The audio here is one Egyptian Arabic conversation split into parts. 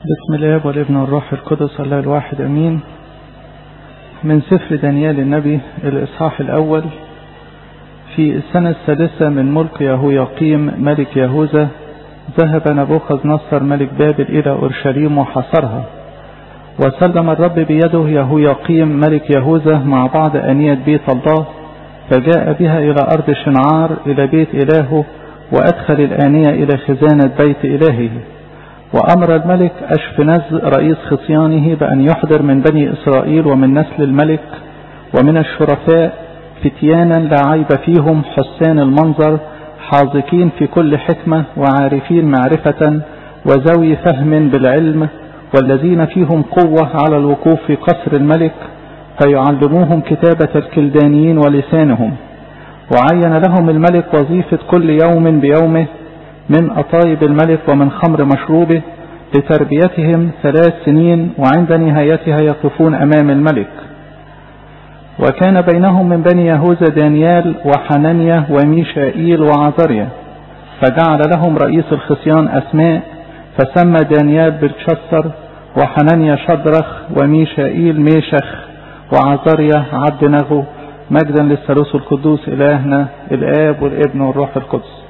بسم الله والابن والروح القدس الله الواحد امين من سفر دانيال النبي الاصحاح الاول في السنة السادسة من ملك يهوياقيم ملك يهوذا ذهب نبوخذ نصر ملك بابل الى اورشليم وحصرها وسلم الرب بيده يهوياقيم ملك يهوذا مع بعض انية بيت الله فجاء بها الى ارض شنعار الى بيت الهه وادخل الانية الى خزانة بيت الهه وأمر الملك أشفنز رئيس خصيانه بأن يحضر من بني إسرائيل ومن نسل الملك ومن الشرفاء فتيانا لا عيب فيهم حسان المنظر حاذقين في كل حكمة وعارفين معرفة وذوي فهم بالعلم والذين فيهم قوة على الوقوف في قصر الملك فيعلموهم كتابة الكلدانيين ولسانهم وعين لهم الملك وظيفة كل يوم بيومه من أطايب الملك ومن خمر مشروبه لتربيتهم ثلاث سنين وعند نهايتها يقفون أمام الملك وكان بينهم من بني يهوذا دانيال وحنانيا وميشائيل وعزريا فجعل لهم رئيس الخصيان أسماء فسمى دانيال بلشسر وحنانيا شدرخ وميشائيل ميشخ وعزريا عبد نغو مجدا للثالوث القدوس إلهنا الآب والابن والروح القدس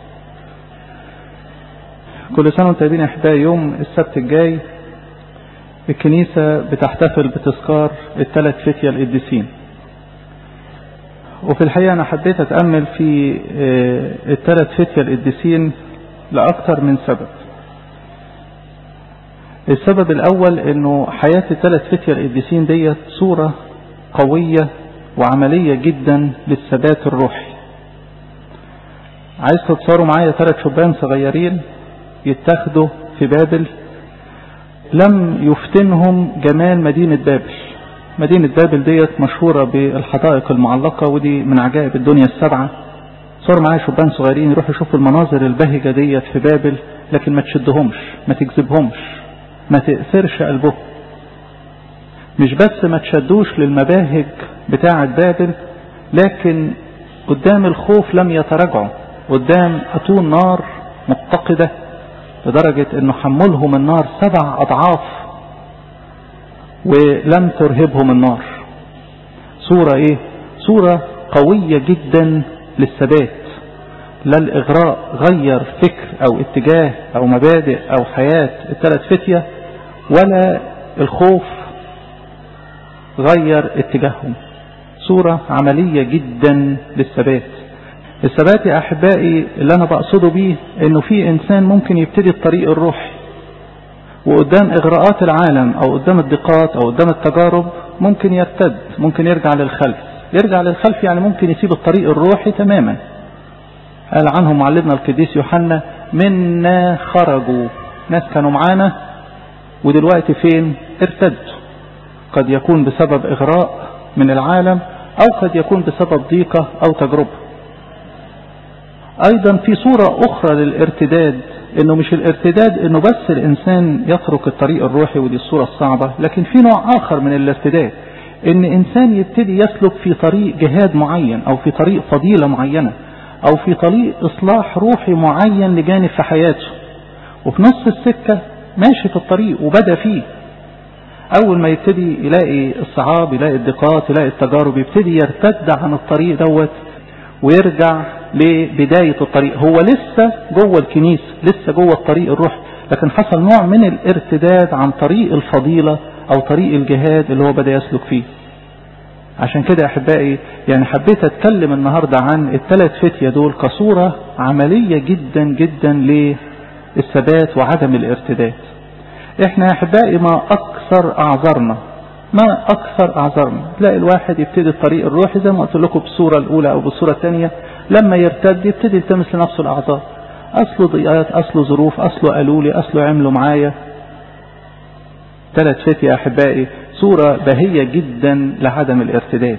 كل سنة وانتم طيبين احبائي يوم السبت الجاي الكنيسة بتحتفل بتذكار الثلاث فتية القديسين وفي الحقيقة أنا حبيت أتأمل في الثلاث فتية القديسين لأكثر من سبب السبب الأول أنه حياة الثلاث فتية القديسين ديت صورة قوية وعملية جدا للثبات الروحي عايز تتصوروا معايا ثلاث شبان صغيرين يتخذوا في بابل لم يفتنهم جمال مدينة بابل مدينة بابل ديت مشهورة بالحدائق المعلقة ودي من عجائب الدنيا السبعة صار معايا شبان صغيرين يروحوا يشوفوا المناظر البهجة ديت في بابل لكن ما تشدهمش ما تجذبهمش ما تأثرش قلبهم مش بس ما تشدوش للمباهج بتاعة بابل لكن قدام الخوف لم يتراجعوا قدام أتون نار متقدة لدرجة انه حملهم النار سبع اضعاف ولم ترهبهم النار صورة ايه صورة قوية جدا للثبات لا الاغراء غير فكر او اتجاه او مبادئ او حياة الثلاث فتية ولا الخوف غير اتجاههم صورة عملية جدا للثبات الثبات يا احبائي اللي انا بقصده بيه انه في انسان ممكن يبتدي الطريق الروحي وقدام اغراءات العالم او قدام الضيقات او قدام التجارب ممكن يرتد ممكن يرجع للخلف يرجع للخلف يعني ممكن يسيب الطريق الروحي تماما قال عنهم معلمنا القديس يوحنا منا خرجوا ناس كانوا معانا ودلوقتي فين ارتدوا قد يكون بسبب اغراء من العالم او قد يكون بسبب ضيقة او تجربة ايضا في صورة اخرى للارتداد انه مش الارتداد انه بس الانسان يترك الطريق الروحي ودي الصورة الصعبة لكن في نوع اخر من الارتداد ان انسان يبتدي يسلك في طريق جهاد معين او في طريق فضيلة معينة او في طريق اصلاح روحي معين لجانب في حياته وفي نص السكة ماشي في الطريق وبدأ فيه اول ما يبتدي يلاقي الصعاب يلاقي الضيقات يلاقي التجارب يبتدي يرتد عن الطريق دوت ويرجع لبداية الطريق هو لسه جوه الكنيسة لسه جوه الطريق الروح لكن حصل نوع من الارتداد عن طريق الفضيلة او طريق الجهاد اللي هو بدأ يسلك فيه عشان كده يا احبائي يعني حبيت اتكلم النهاردة عن الثلاث فتية دول كصورة عملية جدا جدا للثبات وعدم الارتداد احنا يا احبائي ما اكثر اعذارنا ما اكثر اعذارنا تلاقي الواحد يبتدي الطريق الروحي زي ما قلت لكم بالصورة الاولى او بالصورة الثانية لما يرتد يبتدي يلتمس لنفسه الاعذار اصله ضيقات اصله ظروف اصله قالوا لي اصله عملوا معايا ثلاث فتية يا احبائي صورة بهية جدا لعدم الارتداد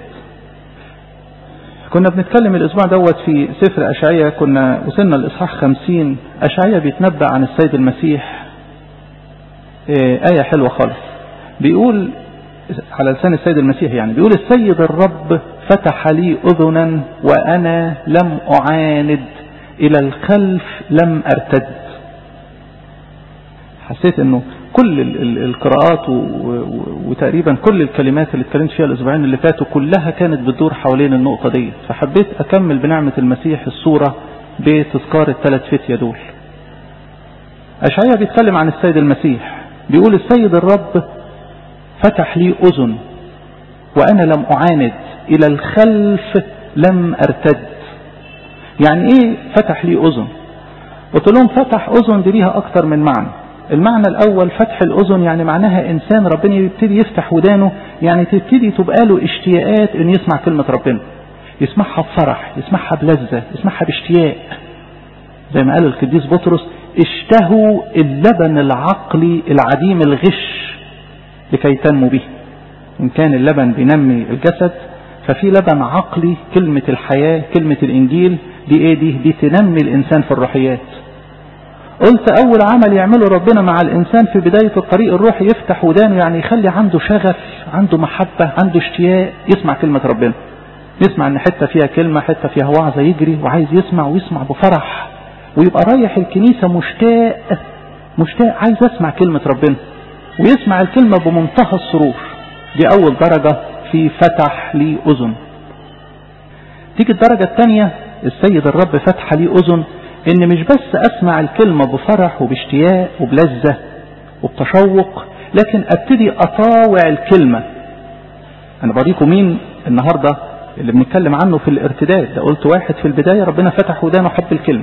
كنا بنتكلم الاسبوع دوت في سفر اشعياء كنا وصلنا الاصحاح خمسين اشعياء بيتنبأ عن السيد المسيح آية حلوة خالص بيقول على لسان السيد المسيح يعني بيقول السيد الرب فتح لي أذنا وأنا لم أعاند إلى الخلف لم أرتد حسيت أنه كل القراءات وتقريبا كل الكلمات اللي اتكلمت فيها الاسبوعين اللي فاتوا كلها كانت بتدور حوالين النقطة دي فحبيت اكمل بنعمة المسيح الصورة بتذكار الثلاث فتية دول اشعيا بيتكلم عن السيد المسيح بيقول السيد الرب فتح لي اذن وانا لم اعاند الى الخلف لم ارتد يعني ايه فتح لي اذن قلت لهم فتح اذن دي ليها اكتر من معنى المعنى الاول فتح الاذن يعني معناها انسان ربنا يبتدي يفتح ودانه يعني تبتدي تبقى له اشتياقات ان يسمع كلمة ربنا يسمعها بفرح يسمعها بلذة يسمعها باشتياق زي ما قال القديس بطرس اشتهوا اللبن العقلي العديم الغش لكي تنمو به ان كان اللبن بينمي الجسد ففي لبن عقلي كلمة الحياة كلمة الانجيل دي ايه دي دي تنمي الانسان في الروحيات قلت اول عمل يعمله ربنا مع الانسان في بداية الطريق الروحي يفتح ودانه يعني يخلي عنده شغف عنده محبة عنده اشتياق يسمع كلمة ربنا يسمع ان حتة فيها كلمة حتة فيها وعظة يجري وعايز يسمع ويسمع بفرح ويبقى رايح الكنيسة مشتاق مشتاق عايز اسمع كلمة ربنا ويسمع الكلمة بمنتهى السرور دي اول درجة في فتح لي اذن تيجي الدرجة الثانية السيد الرب فتح لي اذن ان مش بس اسمع الكلمة بفرح وباشتياق وبلذة وبتشوق لكن ابتدي اطاوع الكلمة انا بريكم مين النهاردة اللي بنتكلم عنه في الارتداد ده قلت واحد في البداية ربنا فتح ودانه حب الكلمة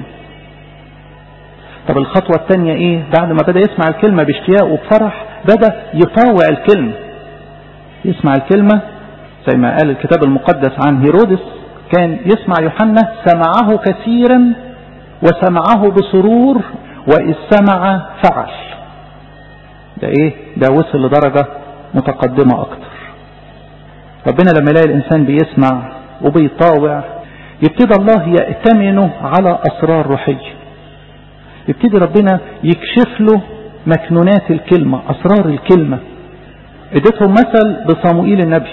طب الخطوة الثانية ايه بعد ما بدأ يسمع الكلمة باشتياق وبفرح بدأ يطاوع الكلمة يسمع الكلمة زي ما قال الكتاب المقدس عن هيرودس كان يسمع يوحنا سمعه كثيرا وسمعه بسرور وإذ سمع فعل ده ايه ده وصل لدرجة متقدمة اكتر ربنا لما يلاقي الانسان بيسمع وبيطاوع يبتدي الله يأتمنه على اسرار روحية يبتدي ربنا يكشف له مكنونات الكلمة اسرار الكلمة اديتهم مثل بصموئيل النبي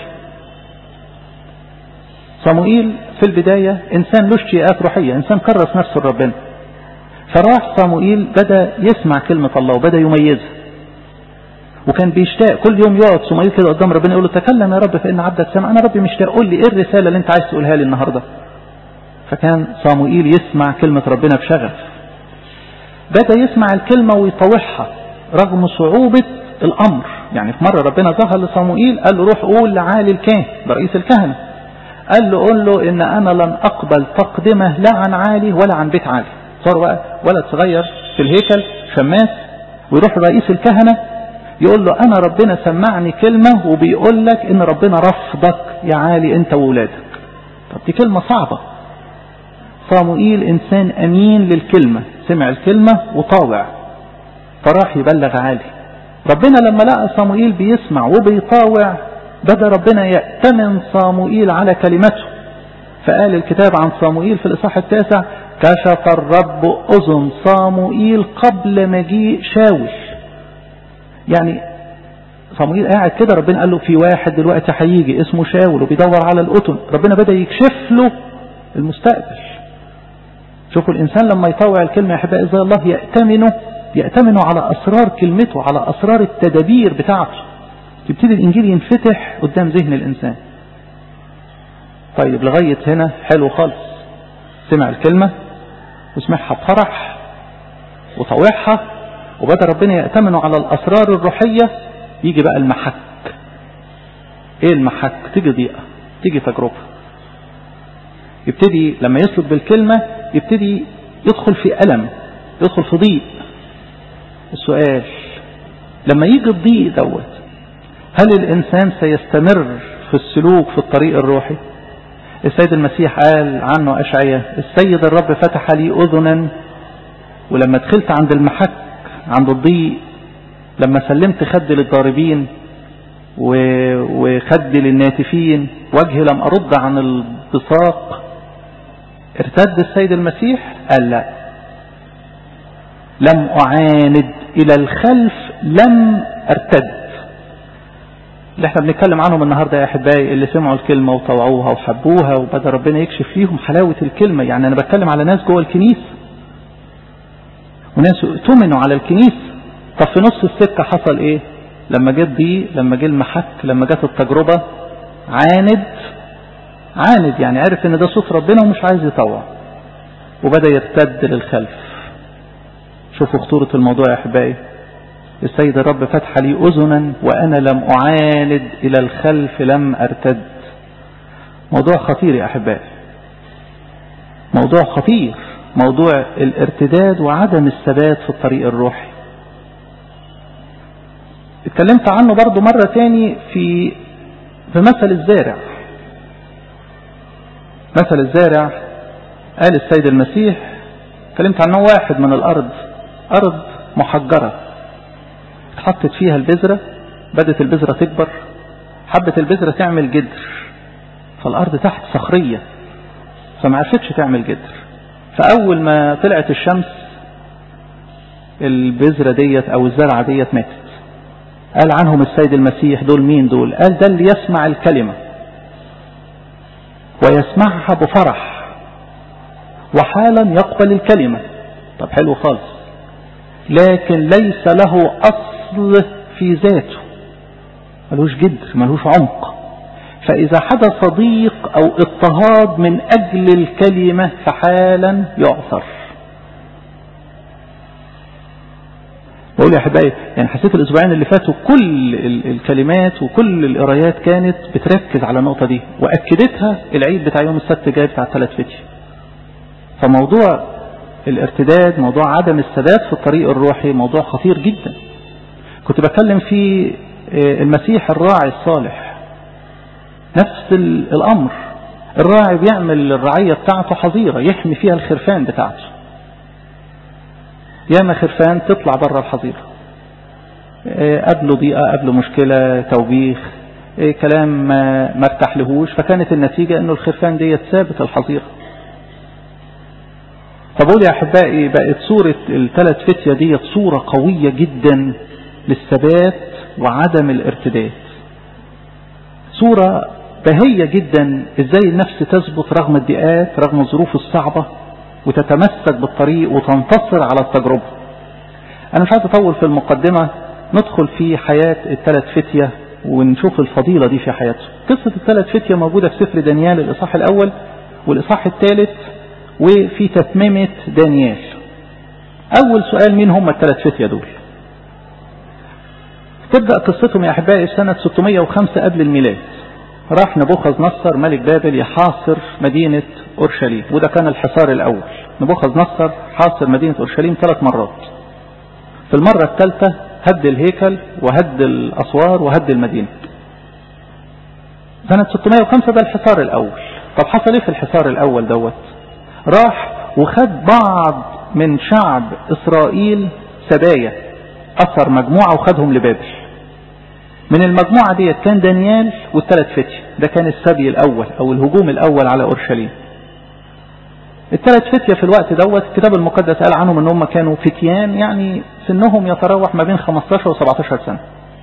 صموئيل في البداية انسان له اشتياقات روحية انسان كرس نفسه لربنا فراح صموئيل بدأ يسمع كلمة الله وبدأ يميزها وكان بيشتاق كل يوم يقعد صموئيل كده قدام ربنا يقول له تكلم يا رب فإن عبدك سمع أنا ربي مشتاق قول لي إيه الرسالة اللي أنت عايز تقولها لي النهاردة فكان صموئيل يسمع كلمة ربنا بشغف بدأ يسمع الكلمة ويطوعها رغم صعوبة الأمر يعني في مرة ربنا ظهر لصموئيل قال له روح قول لعالي الكاهن ده رئيس الكهنة قال له قول له ان انا لن اقبل تقدمه لا عن عالي ولا عن بيت عالي صار بقى ولد صغير في الهيكل شماس ويروح رئيس الكهنة يقول له انا ربنا سمعني كلمة وبيقول لك ان ربنا رفضك يا عالي انت وولادك طب دي كلمة صعبة صاموئيل انسان امين للكلمة سمع الكلمة وطاوع فراح يبلغ عالي ربنا لما لقى صاموئيل بيسمع وبيطاوع بدأ ربنا يأتمن صاموئيل على كلمته فقال الكتاب عن صاموئيل في الإصحاح التاسع كشف الرب أذن صاموئيل قبل مجيء شاول يعني صاموئيل قاعد كده ربنا قال له في واحد دلوقتي هيجي اسمه شاول وبيدور على القطن ربنا بدأ يكشف له المستقبل شوفوا الإنسان لما يطوع الكلمة يا أحبائي إزاي الله يأتمنه يأتمنه على أسرار كلمته على أسرار التدابير بتاعته يبتدي الإنجيل ينفتح قدام ذهن الإنسان طيب لغاية هنا حلو خالص سمع الكلمة وسمعها بفرح وطوعها وبدأ ربنا يأتمنه على الأسرار الروحية يجي بقى المحك ايه المحك تيجي ضيقة تيجي تجربة يبتدي لما يسلك بالكلمة يبتدي يدخل في ألم يدخل في ضيق السؤال لما يجي الضيق دوت هل الإنسان سيستمر في السلوك في الطريق الروحي السيد المسيح قال عنه أشعية السيد الرب فتح لي أذنا ولما دخلت عند المحك عند الضيق لما سلمت خدي للضاربين وخدي للناتفين وجهي لم أرد عن البصاق ارتد السيد المسيح قال لا لم أعاند إلى الخلف لم أرتد اللي احنا بنتكلم عنهم النهاردة يا أحبائي اللي سمعوا الكلمة وطوعوها وحبوها وبدأ ربنا يكشف فيهم حلاوة الكلمة يعني أنا بتكلم على ناس جوه الكنيسة وناس اؤتمنوا على الكنيسة طب في نص السكة حصل ايه لما جت دي لما جه المحك لما جت التجربة عاند عاند يعني عرف ان ده صوت ربنا ومش عايز يطوع وبدأ يرتد للخلف شوفوا خطورة الموضوع يا احبائي السيد الرب فتح لي اذنا وانا لم اعاند الى الخلف لم ارتد موضوع خطير يا احبائي موضوع خطير موضوع الارتداد وعدم الثبات في الطريق الروحي اتكلمت عنه برضو مرة تاني في في مثل الزارع مثل الزارع قال السيد المسيح اتكلمت عنه واحد من الأرض أرض محجرة اتحطت فيها البذرة بدت البذرة تكبر حبت البذرة تعمل جدر فالأرض تحت صخرية فما عرفتش تعمل جدر فأول ما طلعت الشمس البذرة ديت أو الزرعة ديت ماتت قال عنهم السيد المسيح دول مين دول قال ده اللي يسمع الكلمة ويسمعها بفرح وحالا يقبل الكلمة طب حلو خالص لكن ليس له أصل في ذاته ملوش جدر ملوش عمق فإذا حدث ضيق أو اضطهاد من أجل الكلمة فحالا يعثر بقول يا احبائي يعني حسيت الاسبوعين اللي فاتوا كل الكلمات وكل القرايات كانت بتركز على النقطه دي واكدتها العيد بتاع يوم السبت جاي بتاع الثلاث فتي فموضوع الارتداد موضوع عدم الثبات في الطريق الروحي موضوع خطير جدا كنت بتكلم في المسيح الراعي الصالح نفس الامر الراعي بيعمل الرعيه بتاعته حظيره يحمي فيها الخرفان بتاعته ياما خرفان تطلع بره الحظيرة قبله ضيقة قبله مشكلة توبيخ كلام ما ارتاحلهوش فكانت النتيجة انه الخرفان دي سابت الحظيرة فبقول يا احبائي بقت صورة الثلاث فتية دي صورة قوية جدا للثبات وعدم الارتداد صورة بهية جدا ازاي النفس تثبت رغم الضيقات رغم الظروف الصعبة وتتمسك بالطريق وتنتصر على التجربة أنا مش عايز أطول في المقدمة ندخل في حياة الثلاث فتية ونشوف الفضيلة دي في حياتهم قصة الثلاث فتية موجودة في سفر دانيال الإصحاح الأول والإصحاح الثالث وفي تتميمة دانيال أول سؤال مين هم الثلاث فتية دول تبدأ قصتهم يا أحبائي في سنة 605 قبل الميلاد راح نبوخذ نصر ملك بابل يحاصر مدينة أورشليم وده كان الحصار الأول نبوخذ نصر حاصر مدينة أورشليم ثلاث مرات في المرة الثالثة هد الهيكل وهد الأسوار وهد المدينة سنة 605 ده الحصار الأول طب حصل ايه في الحصار الأول دوت راح وخد بعض من شعب إسرائيل سبايا أثر مجموعة وخدهم لبابل من المجموعة ديت كان دانيال والثلاث فتي ده كان السبي الأول أو الهجوم الأول على أورشليم الثلاث فتية في الوقت دوت الكتاب المقدس قال عنهم ان هم كانوا فتيان يعني سنهم يتراوح ما بين 15 و 17 سنة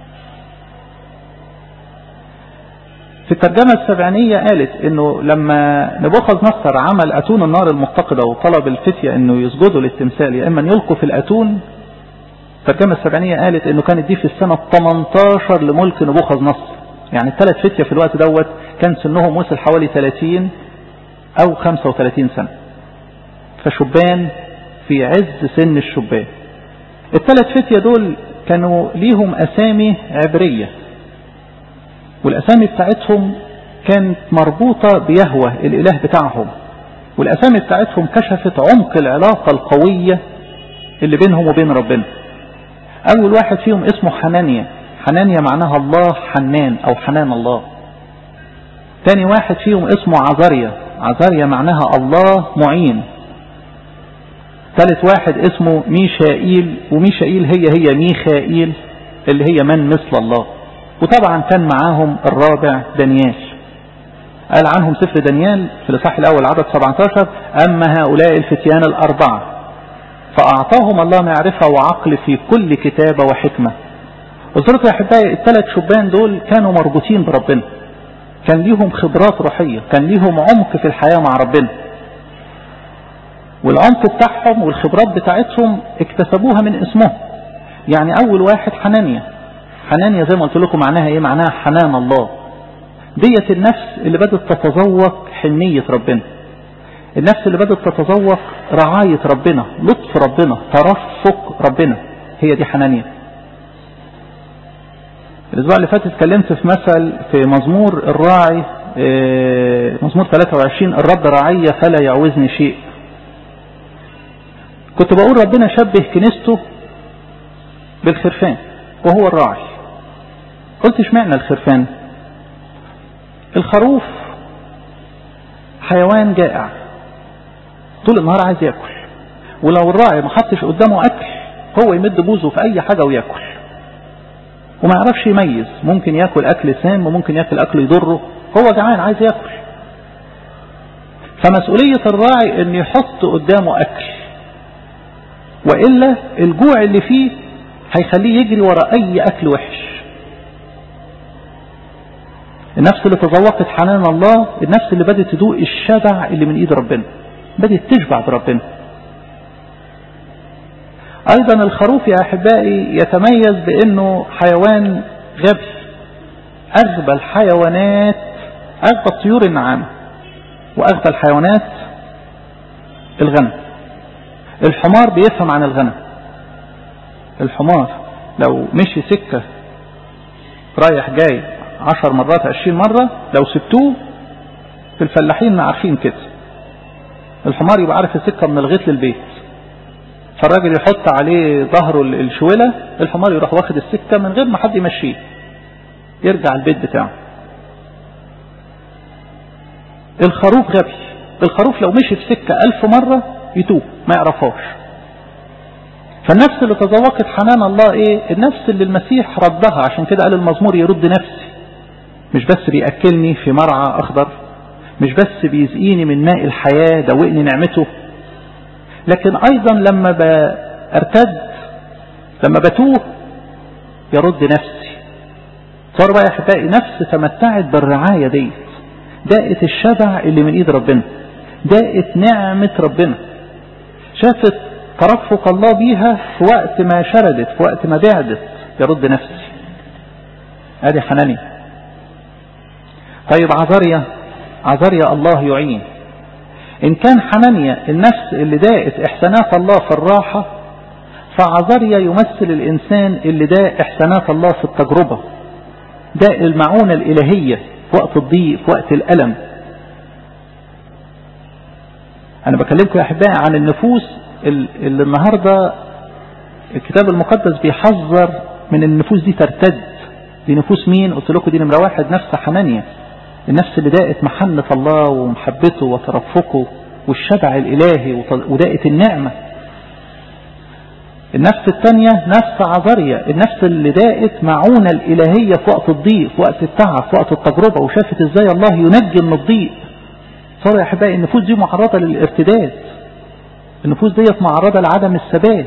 في الترجمة السبعينية قالت انه لما نبوخذ نصر عمل اتون النار المتقدة وطلب الفتية انه يسجدوا للتمثال يا اما يلقوا في الاتون الترجمة السبعينية قالت انه كانت دي في السنة 18 لملك نبوخذ نصر يعني الثلاث فتية في الوقت دوت كان سنهم وصل حوالي 30 او 35 سنة فشبان في عز سن الشبان الثلاث فتية دول كانوا ليهم أسامي عبرية والأسامي بتاعتهم كانت مربوطة بيهوى الإله بتاعهم والأسامي بتاعتهم كشفت عمق العلاقة القوية اللي بينهم وبين ربنا أول واحد فيهم اسمه حنانيا حنانيا معناها الله حنان أو حنان الله تاني واحد فيهم اسمه عزاريا عزاريا معناها الله معين ثالث واحد اسمه ميشائيل وميشائيل هي هي ميخائيل اللي هي من مثل الله وطبعا كان معاهم الرابع دانيال قال عنهم سفر دانيال في الإصحاح الأول عدد 17 أما هؤلاء الفتيان الأربعة فأعطاهم الله معرفة وعقل في كل كتابة وحكمة وصرت يا أحبائي الثلاث شبان دول كانوا مربوطين بربنا كان ليهم خبرات روحية كان ليهم عمق في الحياة مع ربنا والعمق بتاعهم والخبرات بتاعتهم اكتسبوها من اسمهم يعني أول واحد حنانيا حنانيا زي ما قلت لكم معناها إيه معناها حنان الله ديت النفس اللي بدأت تتذوق حنية ربنا النفس اللي بدأت تتذوق رعاية ربنا لطف ربنا ترفق ربنا هي دي حنانيا الأسبوع اللي فات اتكلمت في مثل في مزمور الراعي مزمور 23 الرب رعية فلا يعوزني شيء كنت بقول ربنا شبه كنيسته بالخرفان وهو الراعي قلت اشمعنى الخرفان الخروف حيوان جائع طول النهار عايز ياكل ولو الراعي ما حطش قدامه اكل هو يمد بوزه في اي حاجه وياكل وما يعرفش يميز ممكن ياكل اكل سام وممكن ياكل اكل يضره هو جعان عايز ياكل فمسؤولية الراعي ان يحط قدامه اكل وإلا الجوع اللي فيه هيخليه يجري ورا اي اكل وحش النفس اللي تذوقت حنان الله النفس اللي بدأت تدوق الشبع اللي من ايد ربنا بدأت تشبع بربنا ايضا الخروف يا احبائي يتميز بانه حيوان غبي اغبى الحيوانات اغبى الطيور النعامة واغبى الحيوانات الغنم الحمار بيفهم عن الغنم الحمار لو مشي سكة رايح جاي عشر مرات عشرين مرة لو سبتوه في الفلاحين عارفين كده الحمار يبقى عارف السكة من الغيط للبيت فالراجل يحط عليه ظهره الشولة الحمار يروح واخد السكة من غير ما حد يمشيه يرجع البيت بتاعه الخروف غبي الخروف لو مشي في سكة ألف مرة يتوه ما يعرفهاش فالنفس اللي تذوقت حنان الله ايه النفس اللي المسيح ردها عشان كده قال المزمور يرد نفسي مش بس بيأكلني في مرعى أخضر مش بس بيزقيني من ماء الحياة دوقني نعمته لكن أيضا لما بارتد لما بتوه يرد نفسي صار بقى يا احبائي نفس تمتعت بالرعاية ديت داقت الشبع اللي من ايد ربنا داقت نعمة ربنا شافت ترفق الله بيها في وقت ما شردت في وقت ما بعدت يرد نفسي ادي حناني طيب عذريا عذريا الله يعين ان كان حنانيا النفس اللي داقت احسانات الله في الراحة فعذريا يمثل الانسان اللي داق احسانات الله في التجربة داق المعونة الالهية في وقت الضيق في وقت الالم انا بكلمكم يا احبائي عن النفوس اللي النهاردة الكتاب المقدس بيحذر من النفوس دي ترتد دي نفوس مين قلت لكم دي نمرة واحد نفس حنانيا النفس اللي داقت محنة الله ومحبته وترفقه والشبع الإلهي وداقت النعمة النفس الثانية نفس عذرية النفس اللي داقت معونة الإلهية في وقت الضيق في وقت التعب في وقت التجربة وشافت ازاي الله ينجي من الضيق صار يا أحبائي النفوس دي معرضة للارتداد النفوس ديت معرضة لعدم الثبات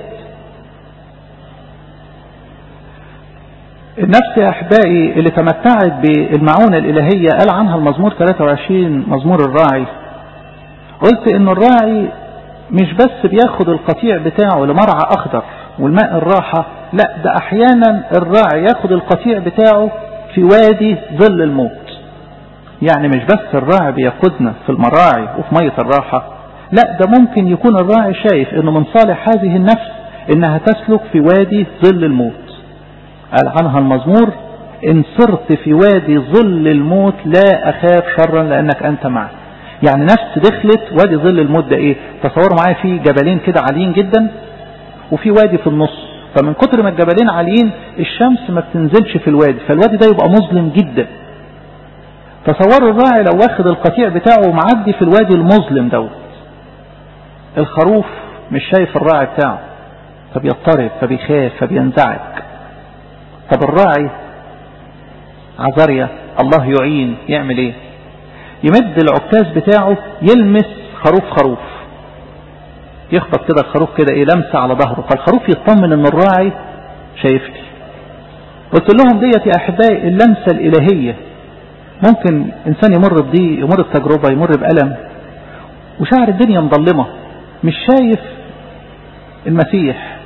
النفس يا أحبائي اللي تمتعت بالمعونة الإلهية قال عنها المزمور 23 مزمور الراعي قلت إن الراعي مش بس بياخد القطيع بتاعه لمرعى أخضر والماء الراحة لا ده أحيانا الراعي ياخد القطيع بتاعه في وادي ظل الموت يعني مش بس الراعي بياخدنا في المراعي وفي مية الراحة لا ده ممكن يكون الراعي شايف انه من صالح هذه النفس انها تسلك في وادي ظل الموت قال عنها المزمور إن صرت في وادي ظل الموت لا أخاف شرا لأنك أنت معي يعني نفس دخلت وادي ظل الموت ده إيه تصوروا معايا في جبلين كده عاليين جدا وفي وادي في النص فمن كتر ما الجبلين عاليين الشمس ما بتنزلش في الوادي فالوادي ده يبقى مظلم جدا تصوروا الراعي لو واخد القطيع بتاعه ومعدي في الوادي المظلم دوت الخروف مش شايف الراعي بتاعه فبيضطرب فبيخاف فبينزعج طب الراعي عذريا الله يعين يعمل ايه يمد العكاز بتاعه يلمس خروف خروف يخبط كده الخروف كده ايه لمسة على ظهره فالخروف يطمن ان الراعي شايفني قلت لهم ديت يا احبائي اللمسة الالهية ممكن انسان يمر بضيق يمر بتجربة يمر بألم وشعر الدنيا مظلمة مش شايف المسيح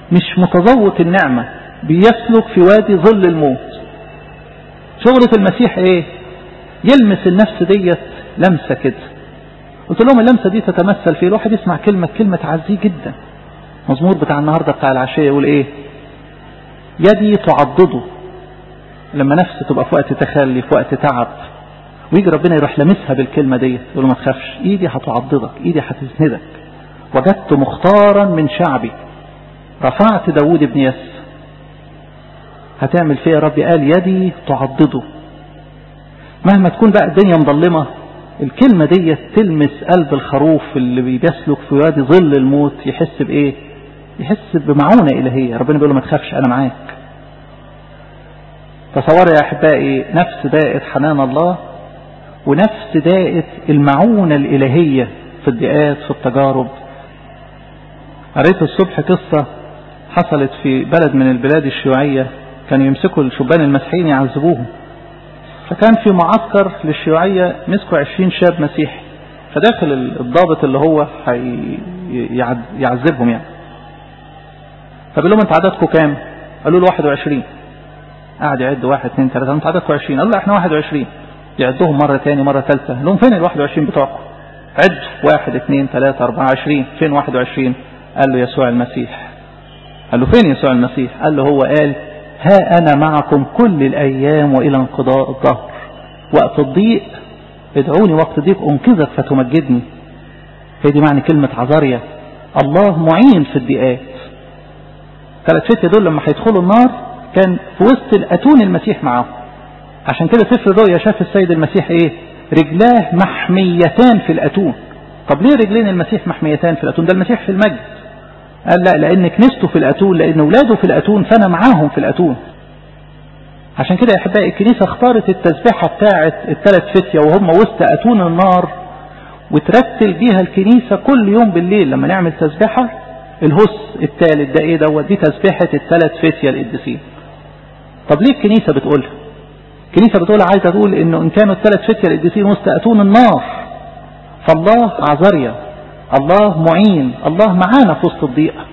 مش متذوق النعمة بيسلك في وادي ظل الموت شغلة المسيح ايه يلمس النفس ديت لمسة كده قلت لهم اللمسة دي تتمثل في الواحد يسمع كلمة كلمة تعزيه جدا مزمور بتاع النهاردة بتاع العشية يقول ايه يدي تعضده لما نفسه تبقى في وقت تخلي في وقت تعب ويجي ربنا يروح لمسها بالكلمة دي يقول له ما تخافش ايدي هتعضدك ايدي هتسندك وجدت مختارا من شعبي رفعت داود بن يس هتعمل فيه يا ربي قال يدي تعضده مهما تكون بقى الدنيا مظلمة الكلمة دي تلمس قلب الخروف اللي بيسلك في وادي ظل الموت يحس بإيه يحس بمعونة إلهية ربنا بيقول له ما تخافش أنا معاك تصور يا أحبائي نفس دائة حنان الله ونفس دائة المعونة الإلهية في الضيقات في التجارب قريت الصبح قصة حصلت في بلد من البلاد الشيوعية كانوا يمسكوا الشبان المسيحيين يعذبوهم فكان في معسكر للشيوعية مسكوا عشرين شاب مسيحي فداخل الضابط اللي هو يعذبهم يعني فبيقول لهم انت عددكم كام قالوا له 21 قعد يعد واحد اثنين ثلاثة انت عددكم 20 قالوا له احنا 21 يعدهم مرة تاني مرة ثالثة قال لهم فين ال 21 بتوعكم عد واحد اثنين ثلاثة أربعة عشرين فين 21 قال له يسوع المسيح قال له فين يسوع المسيح قال له هو قال ها أنا معكم كل الأيام وإلى انقضاء الظهر وقت الضيق ادعوني وقت الضيق أنقذك فتمجدني هي دي معنى كلمة عذارية الله معين في الضيقات ثلاث فتية دول لما هيدخلوا النار كان في وسط الأتون المسيح معاهم عشان كده سفر الرؤيا شاف السيد المسيح ايه رجلاه محميتان في الأتون طب ليه رجلين المسيح محميتان في الأتون ده المسيح في المجد قال لا لأن كنيسته في الأتون لأن ولاده في الأتون فأنا معاهم في الأتون عشان كده يا أحبائي الكنيسة اختارت التسبيحة بتاعة الثلاث فتية وهم وسط أتون النار وترتل بيها الكنيسة كل يوم بالليل لما نعمل تسبيحة الهس الثالث ده ايه دوت دي تسبيحة الثلاث فتية القديسين طب ليه الكنيسة بتقولها الكنيسة بتقول عايزة تقول انه ان كانوا الثلاث فتية القديسين وسط أتون النار فالله عذريا الله معين الله معانا في وسط الضيقة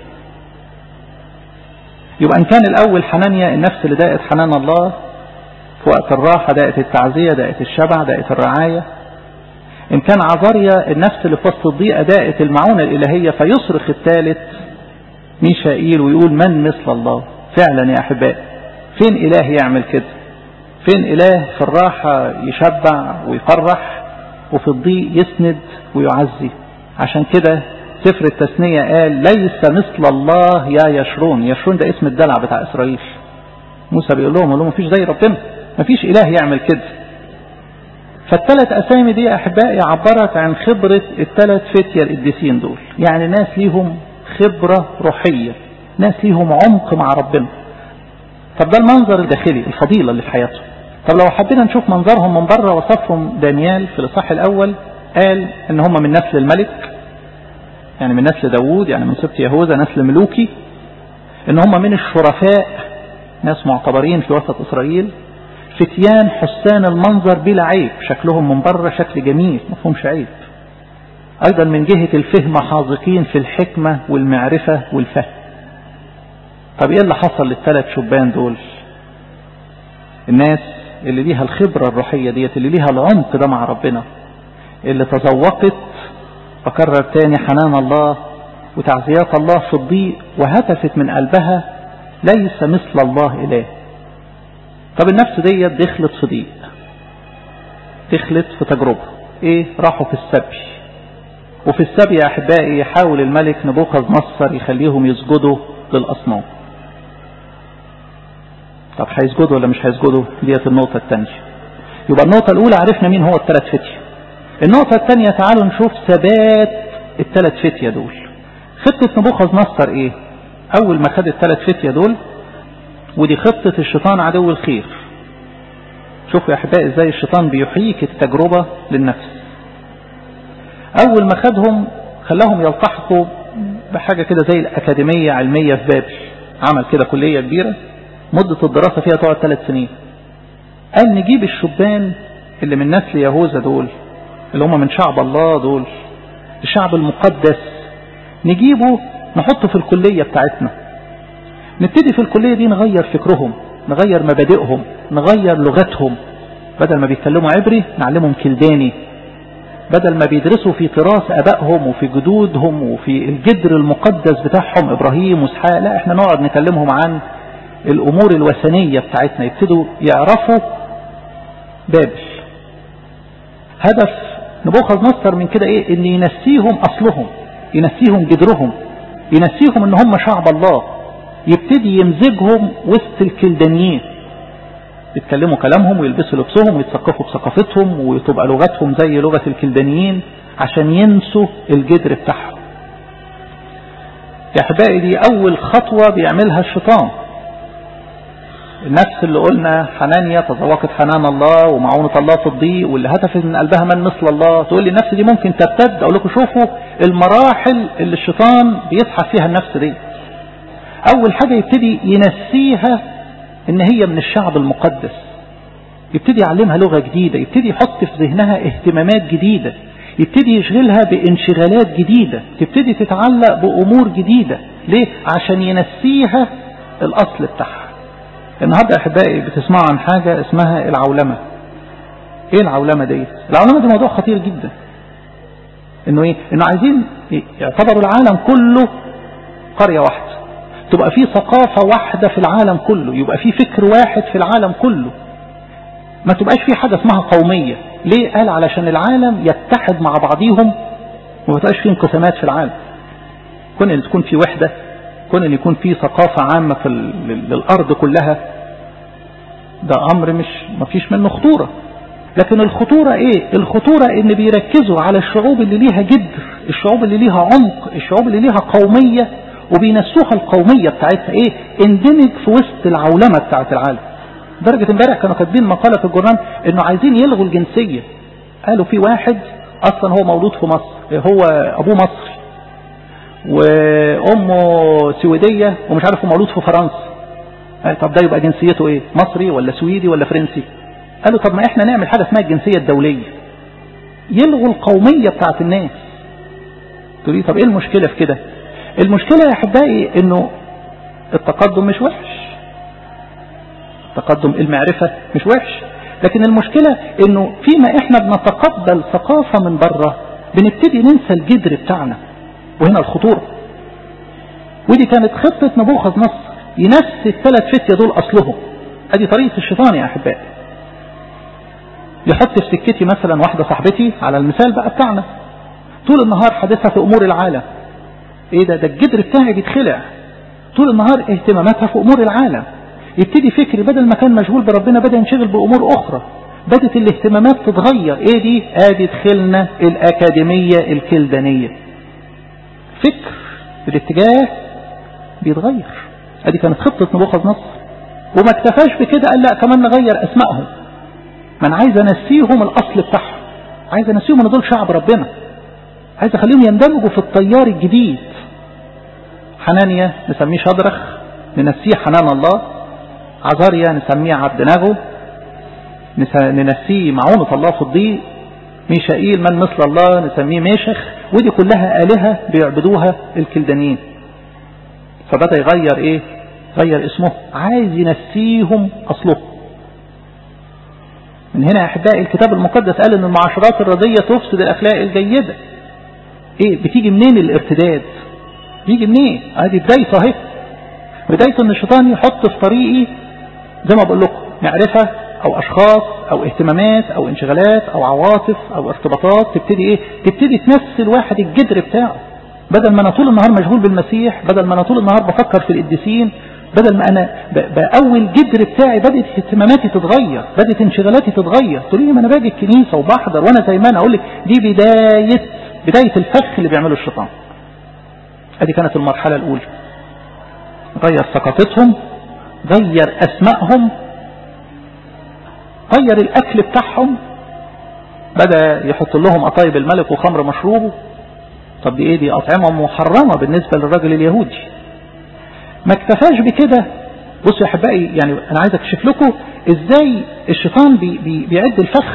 يبقى ان كان الاول حنانيا النفس اللي دائت حنان الله في وقت الراحة دائت التعزية دائت الشبع دائت الرعاية ان كان عذريا النفس اللي في وسط الضيقة دائت المعونة الالهية فيصرخ الثالث ميشائيل ويقول من مثل الله فعلا يا احبائي فين اله يعمل كده فين اله في الراحة يشبع ويفرح وفي الضيق يسند ويعزي عشان كده سفر التثنية قال ليس مثل الله يا يشرون يشرون ده اسم الدلع بتاع إسرائيل موسى بيقول لهم لهم مفيش زي ربنا مفيش إله يعمل كده فالثلاث أسامي دي أحبائي عبرت عن خبرة الثلاث فتية القديسين دول يعني ناس ليهم خبرة روحية ناس ليهم عمق مع ربنا طب ده المنظر الداخلي الفضيلة اللي في حياتهم طب لو حبينا نشوف منظرهم من بره وصفهم دانيال في الإصحاح الأول قال ان هم من نسل الملك يعني من نسل داوود يعني من سبط يهوذا نسل ملوكي ان هم من الشرفاء ناس معتبرين في وسط اسرائيل فتيان حسان المنظر بلا عيب شكلهم من بره شكل جميل ما فيهمش عيب ايضا من جهة الفهم حاذقين في الحكمة والمعرفة والفهم طب ايه اللي حصل للثلاث شبان دول الناس اللي ليها الخبرة الروحية ديت اللي ليها العمق ده مع ربنا اللي تذوقت بكرر تاني حنان الله وتعزيات الله في الضيق وهتفت من قلبها ليس مثل الله إله طب النفس ديت دخلت في ضيق دخلت في تجربة ايه راحوا في السبي وفي السبي يا احبائي يحاول الملك نبوخذ نصر يخليهم يسجدوا للاصنام طب هيسجدوا ولا مش هيسجدوا ديت النقطة الثانية يبقى النقطة الأولى عرفنا مين هو الثلاث فتية النقطة الثانية تعالوا نشوف ثبات الثلاث فتية دول خطة نبوخذ نصر ايه اول ما خد الثلاث فتية دول ودي خطة الشيطان عدو الخير شوفوا يا احبائي ازاي الشيطان بيحييك التجربة للنفس اول ما خدهم خلاهم يلتحقوا بحاجة كده زي الاكاديمية علمية في بابل عمل كده كلية كبيرة مدة الدراسة فيها تقعد ثلاث سنين قال نجيب الشبان اللي من نسل يهوذا دول اللي هم من شعب الله دول الشعب المقدس نجيبه نحطه في الكلية بتاعتنا نبتدي في الكلية دي نغير فكرهم نغير مبادئهم نغير لغتهم بدل ما بيتكلموا عبري نعلمهم كلداني بدل ما بيدرسوا في تراث أبائهم وفي جدودهم وفي الجدر المقدس بتاعهم إبراهيم واسحاق لا احنا نقعد نكلمهم عن الأمور الوثنية بتاعتنا يبتدوا يعرفوا بابل هدف نبوخذ نصر من كده ايه ان ينسيهم اصلهم ينسيهم جدرهم ينسيهم ان هم شعب الله يبتدي يمزجهم وسط الكلدانيين يتكلموا كلامهم ويلبسوا لبسهم ويتثقفوا بثقافتهم وتبقى لغتهم زي لغة الكلدانيين عشان ينسوا الجدر بتاعهم يا احبائي دي اول خطوة بيعملها الشيطان النفس اللي قلنا حنانيا تذوقت حنان الله ومعونة الله في الضيق واللي هتفت من قلبها من مثل الله تقول لي النفس دي ممكن ترتد اقول لكم شوفوا المراحل اللي الشيطان بيسحب فيها النفس دي اول حاجة يبتدي ينسيها ان هي من الشعب المقدس يبتدي يعلمها لغة جديدة يبتدي يحط في ذهنها اهتمامات جديدة يبتدي يشغلها بانشغالات جديدة تبتدي تتعلق بأمور جديدة ليه؟ عشان ينسيها الأصل بتاعها النهاردة أحبائي بتسمعوا عن حاجة اسمها العولمة ايه العولمة دي العولمة دي موضوع خطير جدا انه ايه انه عايزين يعتبروا العالم كله قرية واحدة تبقى في ثقافة واحدة في العالم كله يبقى في فكر واحد في العالم كله ما تبقاش في حاجة اسمها قومية ليه قال علشان العالم يتحد مع بعضيهم وما تبقاش في انقسامات في العالم كون ان تكون في وحدة كون ان يكون في ثقافة عامة في الارض كلها ده امر مش ما فيش منه خطورة لكن الخطورة ايه الخطورة ان بيركزوا على الشعوب اللي ليها جدر الشعوب اللي ليها عمق الشعوب اللي ليها قومية وبينسوها القومية بتاعتها ايه اندمج في وسط العولمة بتاعت العالم درجة امبارح كانوا كاتبين مقالة في الجورنال انه عايزين يلغوا الجنسية قالوا في واحد اصلا هو مولود في مصر هو ابوه مصري وامه سويدية ومش عارف هو مولود في فرنسا طب ده يبقى جنسيته ايه مصري ولا سويدي ولا فرنسي قالوا طب ما احنا نعمل حاجة اسمها الجنسية الدولية يلغوا القومية بتاعت الناس تقولي طب ايه المشكلة في كده المشكلة يا احبائي انه التقدم مش وحش تقدم المعرفة مش وحش لكن المشكلة انه فيما احنا بنتقبل ثقافة من بره بنبتدي ننسى الجدر بتاعنا وهنا الخطورة ودي كانت خطة نبوخذ نصر ينسي الثلاث فتية دول اصلهم ادي طريقة الشيطان يا احبائي يحط في سكتي مثلا واحدة صاحبتي على المثال بقى بتاعنا طول النهار حديثها في امور العالم ايه ده ده الجدر بتاعي بيتخلع طول النهار اهتماماتها في امور العالم يبتدي فكري بدل ما كان مشغول بربنا بدأ ينشغل بأمور أخرى بدت الاهتمامات تتغير ايه دي ادي دخلنا الأكاديمية الكلدانية فكر الاتجاه بيتغير ادي كانت خطة نبوخذ نصر وما اكتفاش بكده قال لا كمان نغير اسمائهم ما انا عايز انسيهم الاصل بتاعهم عايز انسيهم ان دول شعب ربنا عايز اخليهم يندمجوا في التيار الجديد حنانيا نسميه شدرخ ننسيه حنان الله عزاريا نسميه عبد ناغو ننسيه معونة الله في الضيق ميشائيل من مثل الله نسميه ميشخ ودي كلها آلهة بيعبدوها الكلدانيين فبدأ يغير ايه غير اسمه عايز ينسيهم اصله من هنا يا احبائي الكتاب المقدس قال ان المعاشرات الرضية تفسد الاخلاق الجيدة ايه بتيجي منين الارتداد بيجي منين ادي بدايته اهي بدايته ان الشيطان يحط في طريقي زي ما بقول لكم معرفة او اشخاص او اهتمامات او انشغالات او عواطف او ارتباطات تبتدي ايه تبتدي تنسي الواحد الجدر بتاعه بدل ما انا طول النهار مشغول بالمسيح بدل ما انا طول النهار بفكر في القديسين بدل ما انا بقوي الجدر بتاعي بدات اهتماماتي تتغير بدات انشغالاتي تتغير تقولي لي ما انا باجي الكنيسه وبحضر وانا زي ما انا اقول لك دي بدايه بدايه الفخ اللي بيعمله الشيطان ادي كانت المرحله الاولى غير ثقافتهم غير اسمائهم غير الاكل بتاعهم بدأ يحط لهم قطايب الملك وخمر مشروبه طب دي ايه دي اطعمة محرمة بالنسبة للراجل اليهودي ما اكتفاش بكده بصوا يا احبائي يعني انا عايز اكشف لكم ازاي الشيطان بي بي بيعد الفخ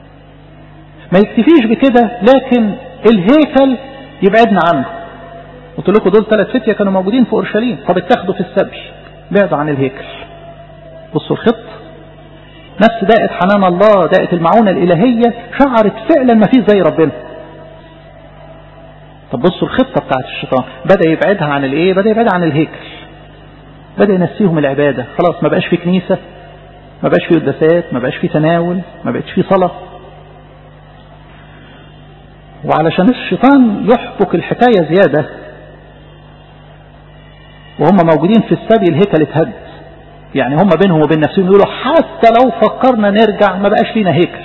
ما يكتفيش بكده لكن الهيكل يبعدنا عنه قلت لكم دول ثلاث فتية كانوا موجودين في أورشليم طب اتاخدوا في السبي بعدوا عن الهيكل بصوا الخط نفس دائة حنان الله دائة المعونة الإلهية شعرت فعلا ما فيه زي ربنا طب بصوا الخطة بتاعت الشيطان بدأ يبعدها عن الايه بدأ يبعدها عن الهيكل بدأ ينسيهم العبادة خلاص ما بقاش في كنيسة ما بقاش في قداسات ما بقاش في تناول ما بقاش في صلاة وعلشان الشيطان يحبك الحكاية زيادة وهم موجودين في السبي الهيكل اتهد يعني هم بينهم وبين نفسهم يقولوا حتى لو فكرنا نرجع ما بقاش لينا هيكل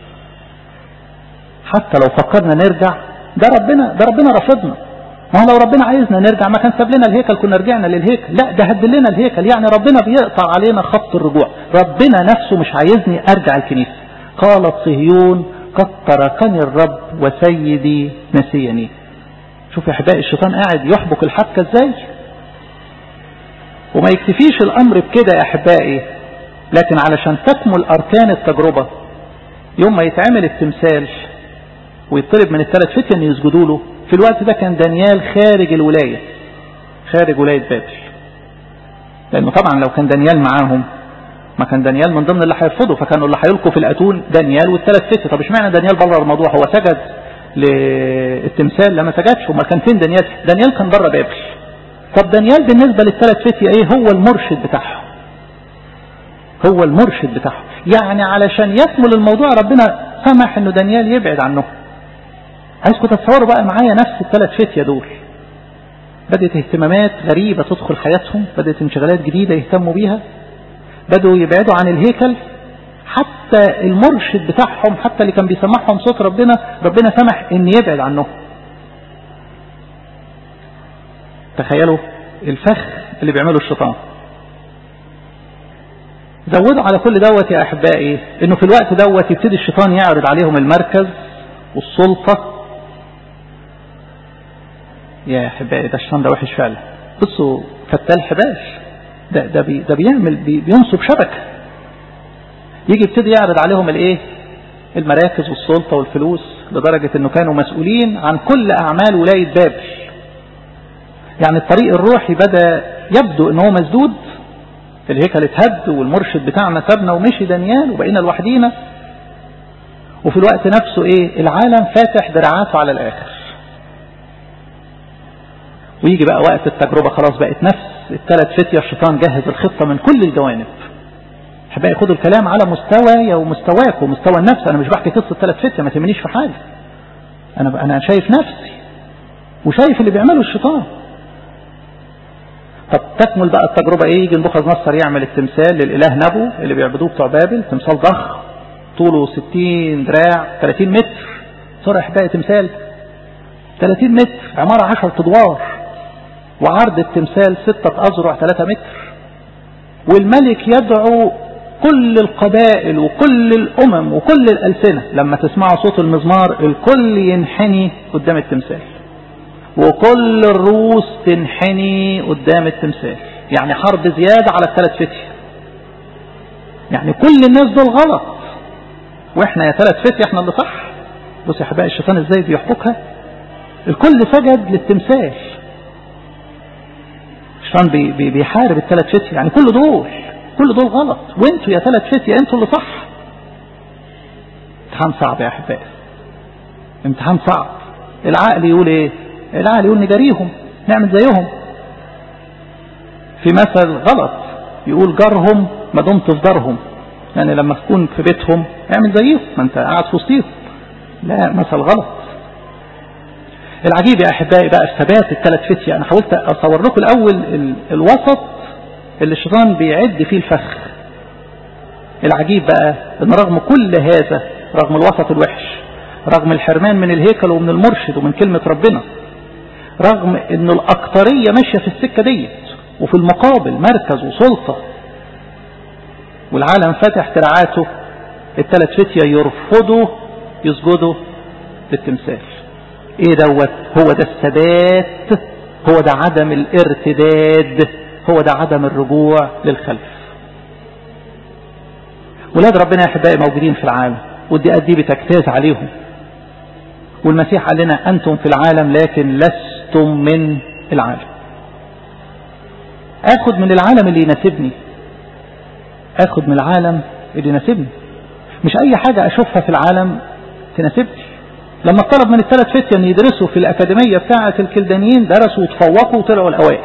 حتى لو فكرنا نرجع ده ربنا ده ربنا رفضنا ما هو لو ربنا عايزنا نرجع ما كان ساب لنا الهيكل كنا رجعنا للهيكل لا ده هد لنا الهيكل يعني ربنا بيقطع علينا خط الرجوع ربنا نفسه مش عايزني ارجع الكنيسه قالت صهيون قد تركني الرب وسيدي نسيني شوف يا احبائي الشيطان قاعد يحبك الحبكه ازاي وما يكتفيش الامر بكده يا احبائي لكن علشان تكمل اركان التجربه يوم ما يتعمل التمثال ويطلب من الثلاث فتية ان يسجدوا له في الوقت ده كان دانيال خارج الولاية خارج ولاية بابل لانه طبعا لو كان دانيال معاهم ما كان دانيال من ضمن اللي هيرفضوا فكانوا اللي هيلقوا في الاتون دانيال والثلاث فتية طب اشمعنى دانيال بره الموضوع هو سجد للتمثال لما سجدش امال كان فين دانيال دانيال كان بره بابل طب دانيال بالنسبة للثلاث فتية ايه هو المرشد بتاعهم هو المرشد بتاعهم يعني علشان يكمل الموضوع ربنا سمح انه دانيال يبعد عنه عايزكم تتصوروا بقى معايا نفس الثلاث فتية دول بدأت اهتمامات غريبة تدخل حياتهم بدأت انشغالات جديدة يهتموا بيها بدأوا يبعدوا عن الهيكل حتى المرشد بتاعهم حتى اللي كان بيسمعهم صوت ربنا ربنا سمح ان يبعد عنهم تخيلوا الفخ اللي بيعمله الشيطان زودوا على كل دوت يا احبائي انه في الوقت دوت يبتدي الشيطان يعرض عليهم المركز والسلطة يا احبائي ده الشيطان ده وحش فعلا بصوا فتال حبال ده ده, بي ده بيعمل بي بينصب شبكه يجي يبتدي يعرض عليهم الايه المراكز والسلطه والفلوس لدرجه انه كانوا مسؤولين عن كل اعمال ولايه بابل يعني الطريق الروحي بدا يبدو ان هو مسدود الهيكل اتهد والمرشد بتاعنا سابنا ومشي دانيال وبقينا لوحدينا وفي الوقت نفسه ايه العالم فاتح دراعاته على الاخر ويجي بقى وقت التجربة خلاص بقت نفس الثلاث فتية الشيطان جهز الخطة من كل الجوانب احبائي خدوا الكلام على مستواي ومستواك ومستوى النفس انا مش بحكي قصة ثلاث فتية ما تهمنيش في حاجة انا انا شايف نفسي وشايف اللي بيعمله الشيطان طب تكمل بقى التجربة ايه يجي نبوخذ نصر يعمل التمثال للاله نبو اللي بيعبدوه بتوع بابل تمثال ضخم طوله 60 دراع 30 متر صار احبائي تمثال 30 متر عمارة 10 ادوار وعرض التمثال ستة أذرع 3 متر والملك يدعو كل القبائل وكل الأمم وكل الألسنة لما تسمعوا صوت المزمار الكل ينحني قدام التمثال وكل الروس تنحني قدام التمثال يعني حرب زيادة على الثلاث فتية يعني كل الناس دول غلط واحنا يا ثلاث فتية احنا اللي صح بص يا حبايب الشيطان ازاي بيحبكها الكل سجد للتمثال الشيطان بي بي بيحارب الثلاث فتية يعني كل دول كل دول غلط وانتوا يا ثلاث فتية انتوا اللي صح امتحان صعب يا احبائي امتحان صعب العقل يقول ايه العقل يقول نجاريهم نعمل زيهم في مثل غلط يقول جارهم ما دمت في دارهم يعني لما تكون في بيتهم اعمل زيهم ما انت قاعد في وسطيهم لا مثل غلط العجيب يا احبائي بقى الثبات الثلاث فتية انا حاولت اصور لكم الاول ال... الوسط اللي الشيطان بيعد فيه الفخ العجيب بقى ان رغم كل هذا رغم الوسط الوحش رغم الحرمان من الهيكل ومن المرشد ومن كلمة ربنا رغم ان الاكترية ماشية في السكة ديت وفي المقابل مركز وسلطة والعالم فتح دراعاته الثلاث فتية يرفضوا يسجدوا للتمثال ايه دوت هو ده الثبات هو ده عدم الارتداد هو ده عدم الرجوع للخلف ولاد ربنا يا احبائي موجودين في العالم والدقات دي بتجتاز عليهم والمسيح قال لنا انتم في العالم لكن لستم من العالم اخد من العالم اللي يناسبني اخد من العالم اللي يناسبني مش اي حاجة اشوفها في العالم تناسبني لما طلب من الثلاث فتية ان يدرسوا في الاكاديمية بتاعة الكلدانيين درسوا وتفوقوا وطلعوا الاوائل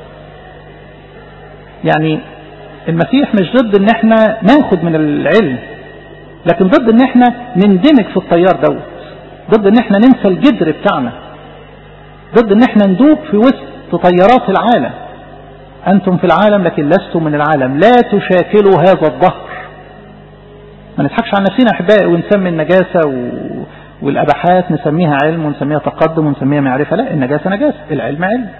يعني المسيح مش ضد ان احنا ناخد من العلم لكن ضد ان احنا نندمج في التيار دوت ضد ان احنا ننسى الجدر بتاعنا ضد ان احنا ندوب في وسط تيارات العالم انتم في العالم لكن لستم من العالم لا تشاكلوا هذا الظهر ما نضحكش على نفسنا احبائي ونسمي النجاسة و... والاباحات نسميها علم ونسميها تقدم ونسميها معرفة لا النجاسة نجاسة العلم علم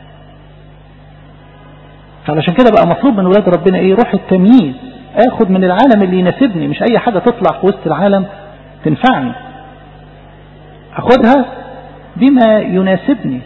علشان كده بقى مطلوب من ولاد ربنا ايه روح التمييز اخد من العالم اللي يناسبني مش اي حاجة تطلع في وسط العالم تنفعني اخدها بما يناسبني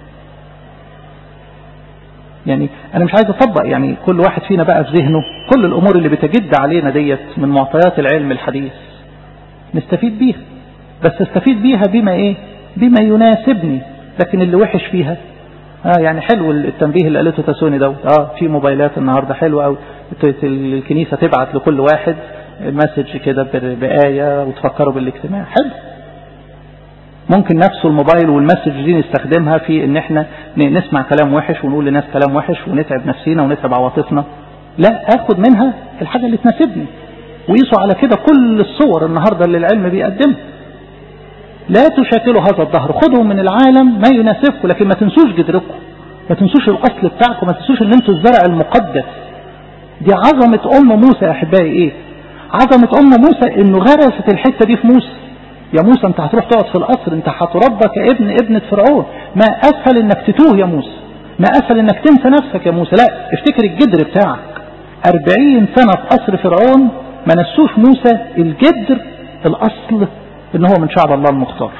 يعني انا مش عايز اطبق يعني كل واحد فينا بقى في ذهنه كل الامور اللي بتجد علينا ديت من معطيات العلم الحديث نستفيد بيها بس استفيد بيها بما ايه بما يناسبني لكن اللي وحش فيها اه يعني حلو التنبيه اللي قالته تسوني دوت اه في موبايلات النهارده حلوه قوي الكنيسه تبعت لكل واحد مسج كده بآية وتفكروا بالاجتماع حلو ممكن نفسه الموبايل والمسج دي نستخدمها في ان احنا نسمع كلام وحش ونقول لناس كلام وحش ونتعب نفسينا ونتعب عواطفنا لا اخد منها الحاجة اللي تناسبني وقيسوا على كده كل الصور النهاردة اللي العلم بيقدمها لا تشاكلوا هذا الظهر خذوا من العالم ما يناسبكم لكن ما تنسوش جدركم ما تنسوش الاصل بتاعكم ما تنسوش ان انتوا الزرع المقدس دي عظمة ام موسى يا احبائي ايه عظمة ام موسى انه غرست الحتة دي في موسى يا موسى انت هتروح تقعد في القصر انت هتربى كابن ابنة فرعون ما اسهل انك تتوه يا موسى ما اسهل انك تنسى نفسك يا موسى لا افتكر الجدر بتاعك اربعين سنة في قصر فرعون ما نسوش موسى الجدر الاصل ان هو من شعب الله المختار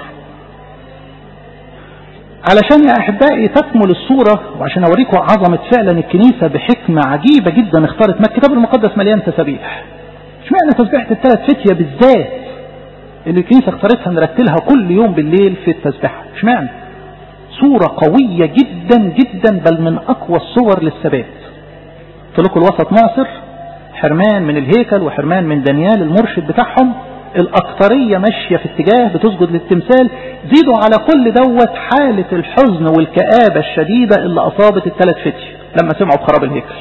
علشان يا احبائي تكمل الصورة وعشان اوريكم عظمة فعلا الكنيسة بحكمة عجيبة جدا اختارت ما الكتاب المقدس مليان تسابيح اشمعنى تسبيحة الثلاث فتية بالذات اللي الكنيسة اختارتها نرتلها كل يوم بالليل في التسبيحة اشمعنى صورة قوية جدا جدا بل من اقوى الصور للثبات قلت لكم الوسط معصر حرمان من الهيكل وحرمان من دانيال المرشد بتاعهم الأكترية ماشية في اتجاه بتسجد للتمثال زيدوا على كل دوت حالة الحزن والكآبة الشديدة اللي أصابت الثلاث فتية لما سمعوا بخراب الهيكل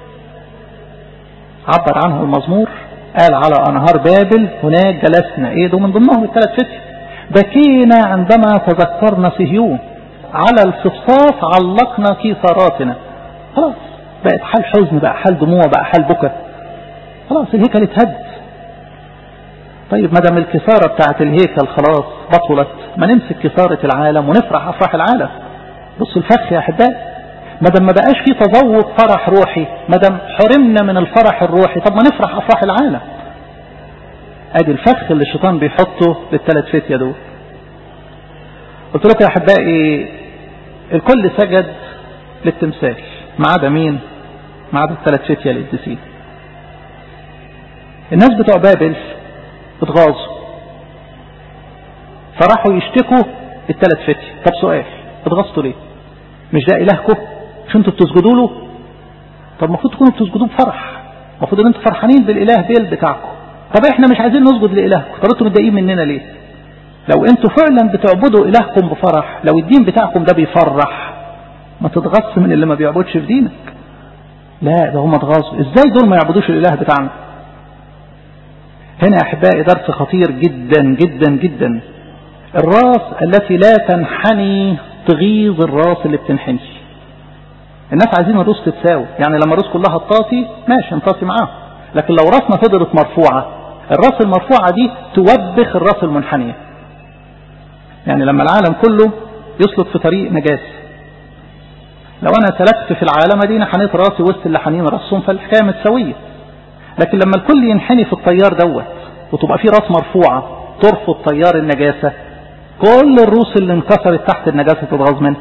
عبر عنه المزمور قال على أنهار بابل هناك جلسنا إيه ده من ضمنهم الثلاث فتية بكينا عندما تذكرنا صهيون على الصفصاف علقنا كيساراتنا خلاص بقت حال حزن بقى حال دموع بقى حال بكى خلاص الهيكل اتهد طيب ما دام الكسارة بتاعت الهيكل خلاص بطلت ما نمسك كسارة العالم ونفرح أفراح العالم بص الفخ يا أحبائي ما دام ما بقاش في تذوق فرح روحي ما دام حرمنا من الفرح الروحي طب ما نفرح أفراح العالم ادي الفخ اللي الشيطان بيحطه للثلاث فتية دول قلت لكم يا أحبائي الكل سجد للتمثال ما عدا مين ما عدا الثلاث فتية القديسين الناس بتوع بابل اتغاظوا فراحوا يشتكوا الثلاث فتية طب سؤال اتغاظتوا ليه مش ده الهكم مش انتوا بتسجدوا له طب المفروض تكونوا بتسجدوا بفرح المفروض ان انتوا فرحانين بالاله بيل بتاعكم طب احنا مش عايزين نسجد لالهكم طب انتوا متضايقين مننا ليه لو انتوا فعلا بتعبدوا الهكم بفرح لو الدين بتاعكم ده بيفرح ما تتغص من اللي ما بيعبدش في دينك لا ده هم اتغاظوا ازاي دول ما يعبدوش الاله بتاعنا هنا يا احبائي درس خطير جدا جدا جدا الراس التي لا تنحني تغيظ الراس اللي بتنحني الناس عايزين الروس تتساوي يعني لما الروس كلها تطاطي ماشي نطاطي معاهم لكن لو راسنا فضلت مرفوعة الراس المرفوعة دي توبخ الراس المنحنية يعني لما العالم كله يسلك في طريق نجاسة لو انا سلكت في العالم دي حنيت راسي وسط اللي حنين راسهم فالحكاية متساوية لكن لما الكل ينحني في الطيار دوت وتبقى في راس مرفوعة ترفض طيار النجاسة كل الروس اللي انكسرت تحت النجاسة تتغاظ منها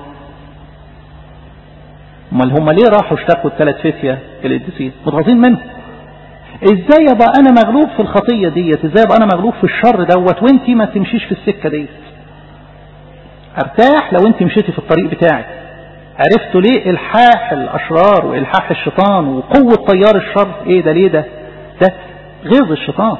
امال هم ليه راحوا اشتكوا الثلاث فتية القديسين متغاظين منهم ازاي ابقى انا مغلوب في الخطية ديت ازاي ابقى انا مغلوب في الشر دوت وانتي ما تمشيش في السكة ديت ارتاح لو انت مشيتي في الطريق بتاعي عرفتوا ليه الحاح الاشرار والحاح الشيطان وقوة طيار الشر ايه ده ليه ده ده غيظ الشيطان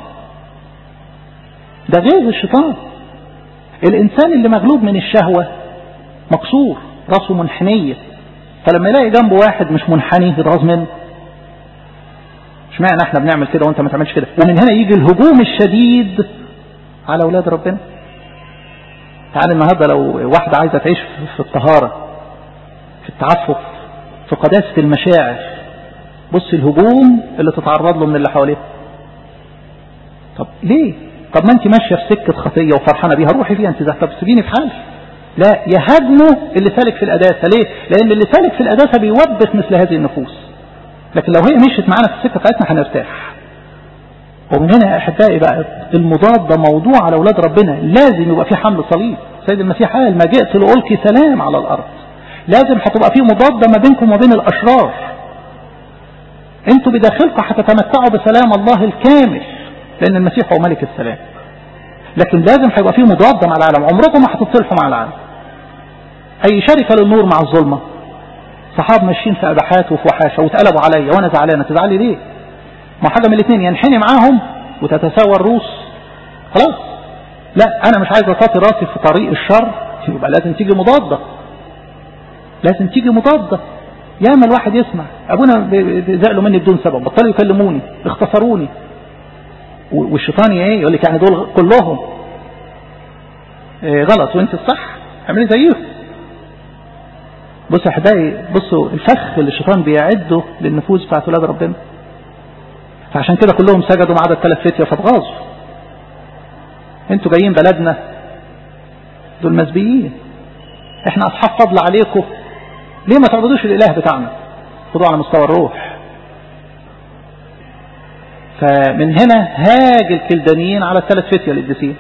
ده غيظ الشيطان الانسان اللي مغلوب من الشهوة مكسور راسه منحنية فلما يلاقي جنبه واحد مش منحني يتغاظ منه اشمعنى احنا بنعمل كده وانت ما تعملش كده ومن هنا يجي الهجوم الشديد على اولاد ربنا تعال النهارده لو واحدة عايزة تعيش في الطهارة في التعفف في قداسة المشاعر بص الهجوم اللي تتعرض له من اللي حواليه طب ليه طب ما انت ماشية في سكة خطية وفرحانة بيها روحي فيها انت طب سيبيني في حالي لا يهاجموا اللي سالك في القداسة ليه لان اللي سالك في القداسة بيوبخ مثل هذه النفوس لكن لو هي مشيت معانا في السكة بتاعتنا هنرتاح ومن هنا يا احبائي بقى المضاد ده موضوع على اولاد ربنا لازم يبقى في حمل صليب سيد المسيح قال ما جئت لألقي سلام على الارض لازم هتبقى في مضادة ما بينكم وبين الاشرار انتوا بداخلكم هتتمتعوا بسلام الله الكامل لان المسيح هو ملك السلام لكن لازم هيبقى في مضادة مع العالم عمركم ما هتتصلحوا مع العالم اي شركة للنور مع الظلمة صحاب ماشيين في اباحات وفي وحاشة واتقلبوا عليا وانا زعلانة تزعلي ليه ما حاجة من الاثنين ينحني معاهم وتتساوى الروس خلاص لا انا مش عايز اطاطي راسي في طريق الشر يبقى لازم تيجي مضادة لازم تيجي مضادة ياما الواحد يسمع ابونا زعلوا مني بدون سبب بطلوا يكلموني اختصروني والشيطان ايه يقول لك يعني دول كلهم إيه غلط وانت الصح اعملي زيهم بصوا يا احبائي بصوا الفخ اللي الشيطان بيعده للنفوس بتاعت ولاد ربنا فعشان كده كلهم سجدوا ما عدا الثلاث فتية فاتغاظوا انتوا جايين بلدنا دول مسبيين احنا اصحاب فضل عليكم ليه ما تعبدوش الاله بتاعنا خدوه على مستوى الروح فمن هنا هاج الكلدانيين على الثلاث فتية القديسين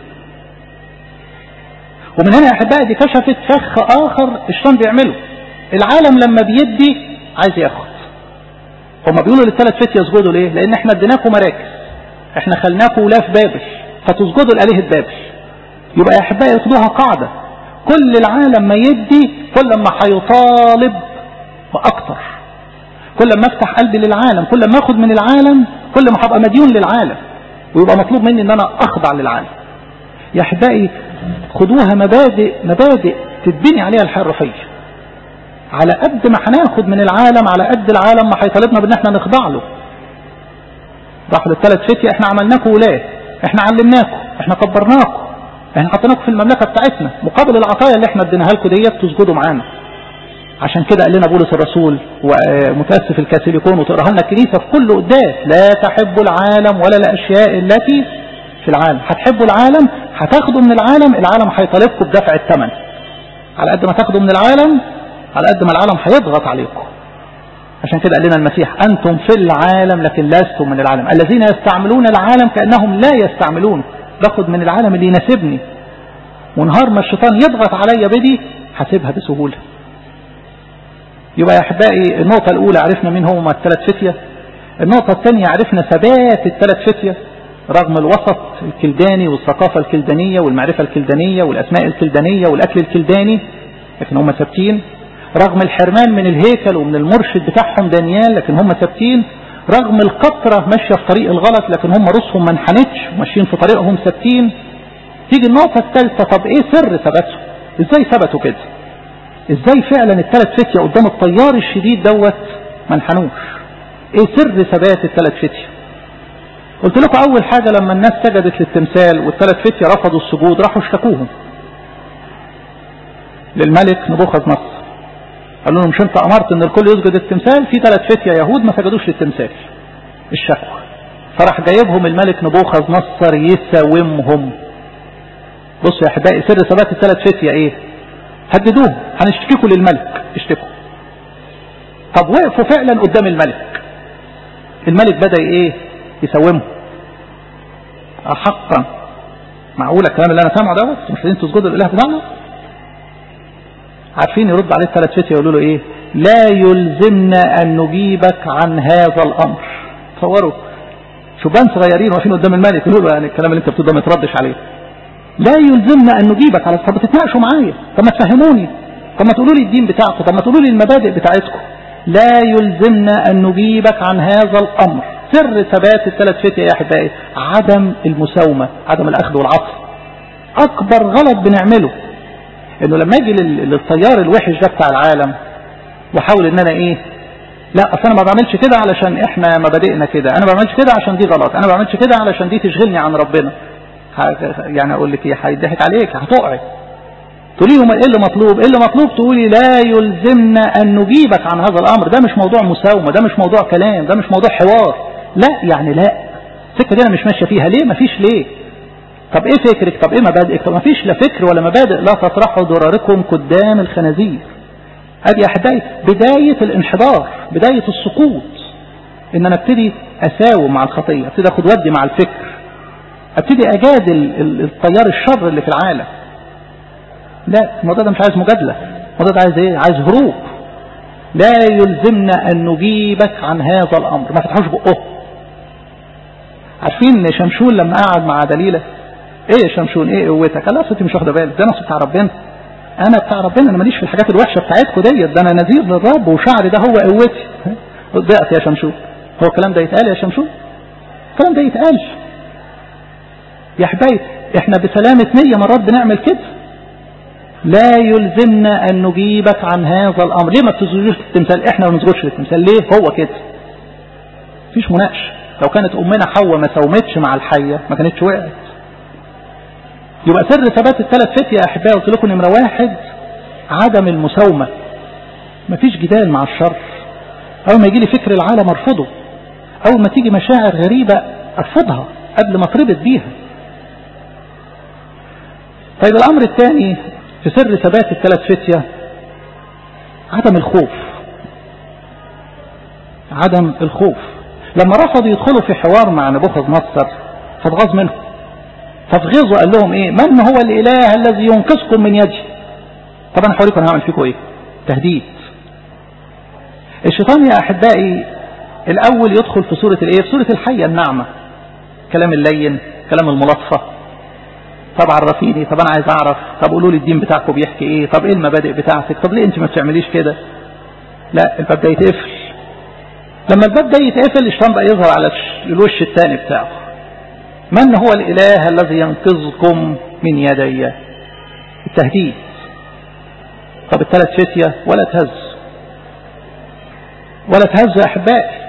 ومن هنا يا احبائي دي كشفت فخ اخر الشيطان بيعمله العالم لما بيدي عايز ياخد هما بيقولوا للثلاث فتية اسجدوا ليه لان احنا اديناكم مراكز احنا خلناكم ولاة بابل فتسجدوا لآلهة بابل يبقى يا احبائي ياخدوها قاعدة كل العالم ما يدي كل ما هيطالب باكتر كل ما افتح قلبي للعالم كل ما اخد من العالم كل ما هبقى مديون للعالم ويبقى مطلوب مني ان انا اخضع للعالم يا احبائي خدوها مبادئ مبادئ تتبني عليها الحياه الروحيه على قد ما هناخد من العالم على قد العالم ما هيطالبنا بان احنا نخضع له راحوا للثلاث فتية احنا عملناكم ولاة احنا علمناكم احنا كبرناكم احنا حطيناكم في المملكة بتاعتنا مقابل العطايا اللي احنا اديناها لكم ديت تسجدوا معانا عشان كده قال لنا بولس الرسول ومتأسف الكاثوليكون وتقراها لنا الكنيسة في كل قداس لا تحبوا العالم ولا الأشياء التي في العالم هتحبوا العالم هتاخدوا من العالم العالم هيطالبكم بدفع الثمن على قد ما تاخدوا من العالم على قد ما العالم هيضغط عليكم عشان كده قال لنا المسيح أنتم في العالم لكن لستم من العالم الذين يستعملون العالم كأنهم لا يستعملون باخد من العالم اللي يناسبني ونهار ما الشيطان يضغط عليا بدي هسيبها بسهولة يبقى يا أحبائي النقطة الأولى عرفنا مين هم الثلاث فتية النقطة الثانية عرفنا ثبات الثلاث فتية رغم الوسط الكلداني والثقافة الكلدانية والمعرفة الكلدانية والأسماء الكلدانية والأكل الكلداني لكن هم ثابتين رغم الحرمان من الهيكل ومن المرشد بتاعهم دانيال لكن هم ثابتين رغم القطرة ماشية في طريق الغلط لكن هم رؤوسهم ما انحنتش وماشيين في طريقهم ثابتين تيجي النقطة الثالثة طب ايه سر ثباتهم ازاي ثبتوا كده ازاي فعلا الثلاث فتية قدام الطيار الشديد دوت ما انحنوش ايه سر ثبات الثلاث فتية قلت لكم اول حاجة لما الناس سجدت للتمثال والثلاث فتية رفضوا السجود راحوا اشتكوهم للملك نبوخذ نصر قالوا له مش انت امرت ان الكل يسجد التمثال في ثلاث فتية يهود ما سجدوش للتمثال الشكوى فراح جايبهم الملك نبوخذ نصر يساومهم بصوا يا احبائي سر ثبات الثلاث فتية ايه هددوهم هنشتكيكوا للملك اشتكوا طب وقفوا فعلا قدام الملك الملك بدأ ايه يساومهم حقا معقولة الكلام اللي انا سامعه دوت مش عايزين تسجدوا للاله بتاعنا عارفين يرد عليه الثلاث فتية يقولوا له ايه لا يلزمنا ان نجيبك عن هذا الامر تصوروا شبان صغيرين واقفين قدام الملك يقولوا له يعني الكلام اللي انت بتقوله ما يتردش عليه لا يلزمنا ان نجيبك على طب تتناقشوا معايا طب ما تفهموني طب ما تقولوا لي الدين بتاعكم طب ما تقولوا لي المبادئ بتاعتكم لا يلزمنا أن نجيبك عن هذا الأمر سر ثبات الثلاث فتية يا أحبائي عدم المساومة عدم الأخذ والعطف أكبر غلط بنعمله إنه لما أجي للطيار الوحش ده بتاع العالم وأحاول إن أنا إيه لا أصل أنا ما بعملش كده علشان إحنا مبادئنا كده أنا ما بعملش كده عشان دي غلط أنا ما بعملش كده علشان دي تشغلني عن ربنا يعني أقول لك إيه هيضحك عليك هتقعي تقوليهم ايه اللي مطلوب ايه اللي مطلوب تقولي لا يلزمنا ان نجيبك عن هذا الامر ده مش موضوع مساومة ده مش موضوع كلام ده مش موضوع حوار لا يعني لا السكة دي انا مش ماشية فيها ليه مفيش ليه طب ايه فكرك طب ايه مبادئك طب مفيش لا فكر ولا مبادئ لا تطرحوا ضراركم قدام الخنازير ادي يا احبائي بداية الانحدار بداية السقوط ان انا ابتدي اساوم مع الخطية ابتدي اخد ودي مع الفكر ابتدي اجادل التيار الشر اللي في العالم لا الموضوع ده مش عايز مجادلة الموضوع ده عايز ايه عايز هروب لا يلزمنا ان نجيبك عن هذا الامر ما فتحوش بقه عارفين شمشون لما قعد مع دليلة ايه يا شمشون ايه قوتك قال لا مش واخده بالك ده انا بتاع ربنا انا بتاع ربنا انا ماليش في الحاجات الوحشه بتاعتكم ديت ده انا نذير للرب وشعري ده هو قوتي ضعت يا شمشون هو الكلام ده يتقال يا شمشون الكلام ده يتقال يا حبايب احنا بسلامة نية مرات بنعمل كده لا يلزمنا أن نجيبك عن هذا الأمر ليه ما بتسجدوش التمثال احنا ما بنسجدش التمثال ليه هو كده مفيش مناقشه لو كانت أمنا حواء ما ساومتش مع الحية ما كانتش وقعت يبقى سر ثبات الثلاث فتية يا أحبائي قلت لكم نمرة واحد عدم المساومة مفيش جدال مع الشر أول ما يجي لي فكر العالم أرفضه أول ما تيجي مشاعر غريبة أرفضها قبل ما اتربط بيها طيب الأمر الثاني في سر ثبات الثلاث فتية عدم الخوف عدم الخوف لما رفضوا يدخلوا في حوار مع نبوخذ نصر فاتغاظ منهم فاتغيظوا قال لهم ايه من هو الاله الذي ينقذكم من يدي طب انا هوريكم انا هعمل فيكم ايه تهديد الشيطان يا احبائي الاول يدخل في سورة الايه في سورة الحية النعمة كلام اللين كلام الملطفة طب عرفيني طب انا عايز اعرف طب قولوا لي الدين بتاعكم بيحكي ايه طب ايه المبادئ بتاعتك طب ليه انت ما بتعمليش كده لا الباب ده يتقفل لما الباب ده يتقفل الشيطان بقى يظهر على الوش الثاني بتاعه من هو الاله الذي ينقذكم من يدي التهديد طب الثلاث فتية ولا تهز ولا تهز يا احبائي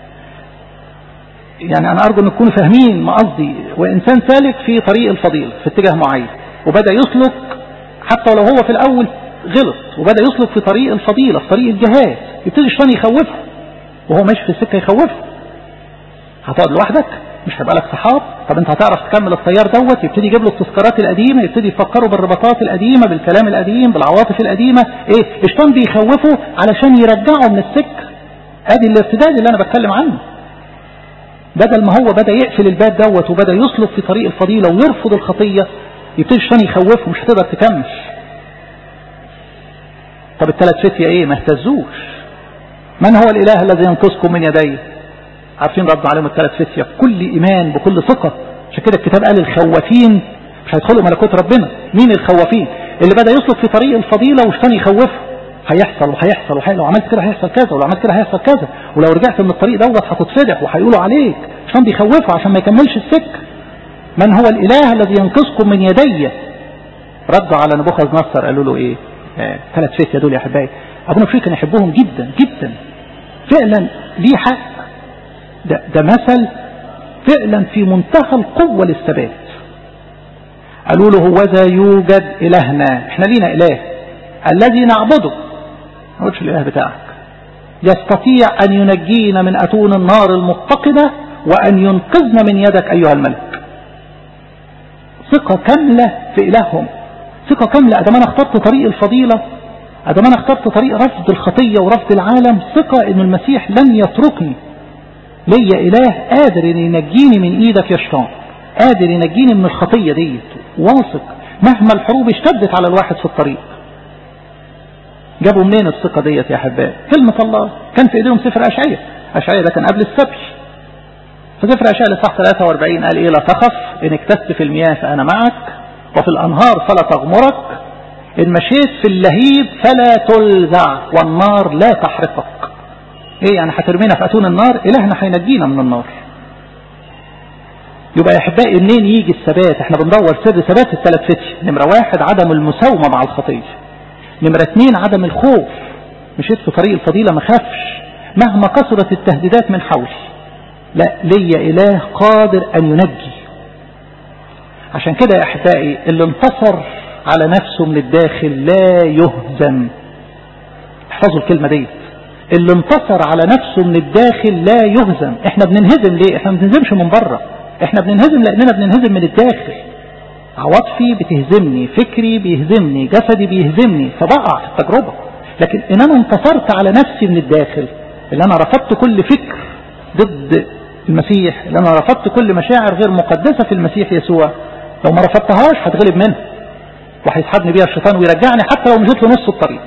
يعني أنا أرجو أن تكونوا فاهمين ما قصدي وإنسان سالك في طريق الفضيلة في اتجاه معين وبدأ يسلك حتى لو هو في الأول غلط وبدأ يسلك في طريق الفضيلة في طريق الجهاد يبتدي الشيطان يخوفه وهو ماشي في السكة يخوفه هتقعد لوحدك مش هيبقى لك صحاب طب انت هتعرف تكمل التيار دوت يبتدي يجيب له التذكارات القديمه يبتدي يفكروا بالرباطات القديمه بالكلام القديم بالعواطف القديمه ايه الشيطان بيخوفه علشان يرجعه من السكه ادي الارتداد اللي انا بتكلم عنه بدل ما هو بدأ يقفل الباب دوت وبدأ يسلك في طريق الفضيلة ويرفض الخطية يبتدي الشيطان يخوفه مش هتقدر تكمل طب الثلاث فتية ايه ما اهتزوش من هو الاله الذي ينقذكم من يدي عارفين رد عليهم الثلاث فتية بكل ايمان بكل ثقة عشان كده الكتاب قال الخوافين مش هيدخلوا ملكوت ربنا مين الخوافين اللي بدأ يسلك في طريق الفضيلة والشيطان يخوفه هيحصل وهيحصل وحي لو عملت كده هيحصل كذا ولو عملت كده هيحصل كذا ولو رجعت من الطريق دوت هتتفضح وهيقولوا عليك عشان بيخوفوا عشان ما يكملش السكه من هو الاله الذي ينقذكم من يدي ردوا على نبوخذ نصر قالوا له ايه آه ثلاث فتية دول يا احبائي ابونا بشير كان يحبهم جدا جدا فعلا ليه حق ده, ده مثل فعلا في منتهى القوة للثبات قالوا له هوذا يوجد إلهنا احنا لينا إله الذي نعبده ما قلتش الإله بتاعك يستطيع أن ينجينا من أتون النار المتقدة وأن ينقذنا من يدك أيها الملك ثقة كاملة في إلههم ثقة كاملة أدام أنا اخترت طريق الفضيلة أدام أنا اخترت طريق رفض الخطية ورفض العالم ثقة أن المسيح لن يتركني ليا إله قادر أن ينجيني من إيدك يا شيطان قادر ينجيني من الخطية ديت واثق مهما الحروب اشتدت على الواحد في الطريق جابوا منين الثقة ديت يا أحبائي كلمة الله كان في إيديهم سفر أشعية أشعية ده كان قبل السبي فسفر أشعية لصح 43 قال إيه لا تخف إن اكتست في المياه فأنا معك وفي الأنهار فلا تغمرك إن مشيت في اللهيب فلا تلزع والنار لا تحرقك إيه يعني هترمينا في أتون النار إلهنا هينجينا من النار يبقى يا أحبائي منين يجي الثبات احنا بندور سر ثبات الثلاث فتي نمرة واحد عدم المساومة مع الخطية نمرة اثنين عدم الخوف مشيت في طريق الفضيلة ما خافش مهما كثرت التهديدات من حولي لا ليا إله قادر أن ينجي عشان كده يا أحبائي اللي انتصر على نفسه من الداخل لا يهزم احفظوا الكلمة دي اللي انتصر على نفسه من الداخل لا يهزم احنا بننهزم ليه احنا ما بننهزمش من بره احنا بننهزم لاننا بننهزم من الداخل عواطفي بتهزمني فكري بيهزمني جسدي بيهزمني فبقع في التجربة لكن ان انا انتصرت على نفسي من الداخل اللي انا رفضت كل فكر ضد المسيح اللي انا رفضت كل مشاعر غير مقدسة في المسيح يسوع لو ما رفضتهاش هتغلب منها وهيسحبني بيها الشيطان ويرجعني حتى لو مشيت له نص الطريق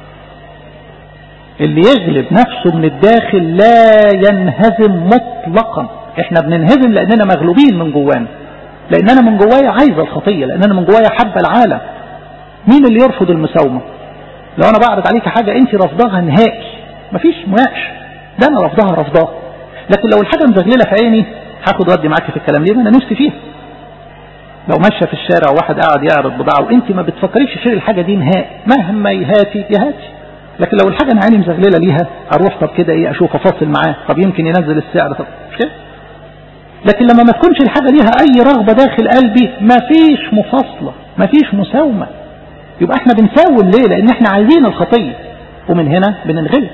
اللي يغلب نفسه من الداخل لا ينهزم مطلقا احنا بننهزم لاننا مغلوبين من جوانا لان انا من جوايا عايز الخطية لان انا من جوايا حب العالم مين اللي يرفض المساومة لو انا بعرض عليك حاجة انت رفضها نهائي مفيش مناقشه ده انا رفضها رفضها لكن لو الحاجة مزغللة في عيني هاخد ودي معاك في الكلام ليه ما انا نفسي فيها لو ماشية في الشارع وواحد قاعد يعرض بضاعة وانت ما بتفكريش تشتري الحاجة دي نهائي مهما يهاتي يهاتي لكن لو الحاجة انا عيني مزغللة ليها اروح طب كده ايه اشوف افاصل معاه طب يمكن ينزل السعر طب مش كده لكن لما ما تكونش الحاجة ليها اي رغبة داخل قلبي ما فيش مفاصلة ما فيش مساومة يبقى احنا بنساوم ليه لان احنا عايزين الخطية ومن هنا بننغلب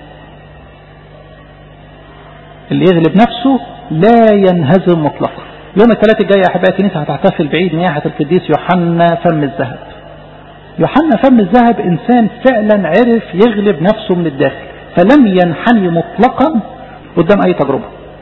اللي يغلب نفسه لا ينهزم مطلقا يوم الثلاث الجاي يا احبائي الكنيسه هتحتفل بعيد نياحه القديس يوحنا فم الذهب يوحنا فم الذهب انسان فعلا عرف يغلب نفسه من الداخل فلم ينحني مطلقا قدام اي تجربه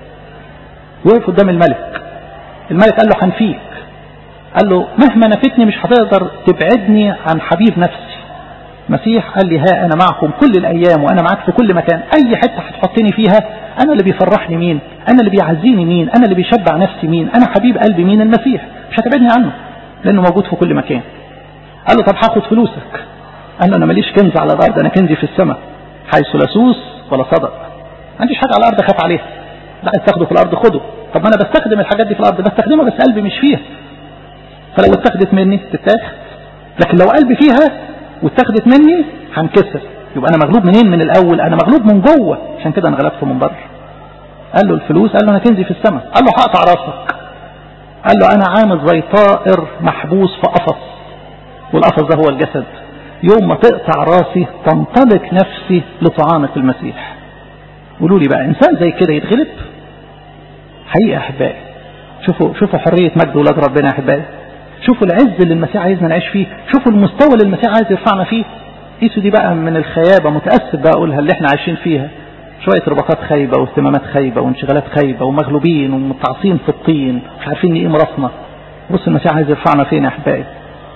وقف قدام الملك الملك قال له هنفيك قال له مهما نفتني مش هتقدر تبعدني عن حبيب نفسي مسيح قال لي ها أنا معكم كل الأيام وأنا معاك في كل مكان أي حتة هتحطني فيها أنا اللي بيفرحني مين أنا اللي بيعزيني مين أنا اللي بيشبع نفسي مين أنا حبيب قلبي مين المسيح مش هتبعدني عنه لأنه موجود في كل مكان قال له طب هاخد فلوسك قال له أنا ماليش كنز على الأرض أنا كنزي في السماء حيث لا سوس ولا صدق ما عنديش حاجة على الأرض أخاف عليها لا عايز تاخده في الأرض خده طب ما أنا بستخدم الحاجات دي في الأرض بستخدمها بس قلبي مش فيها فلو اتخذت مني تتاخد لكن لو قلبي فيها واتخذت مني هنكسر يبقى انا مغلوب منين من الاول انا مغلوب من جوه عشان كده انا غلبته من بره قال له الفلوس قال له انا كنزي في السماء قال له هقطع راسك قال له انا عامل زي طائر محبوس في قفص والقفص ده هو الجسد يوم ما تقطع راسي تنطلق نفسي لطعامة المسيح قولوا لي بقى انسان زي كده يتغلب حقيقة احبائي شوفوا شوفوا حرية مجد ولاد ربنا يا احبائي شوفوا العز اللي المسيح عايزنا نعيش فيه شوفوا المستوى اللي المسيح عايز يرفعنا فيه قيسوا دي بقى من الخيابة متأسف بقى أقولها اللي احنا عايشين فيها شوية رباطات خايبة واهتمامات خايبة وانشغالات خايبة ومغلوبين ومتعصين في الطين مش عارفين ايه مرفنا بص المسيح عايز يرفعنا فين يا احبائي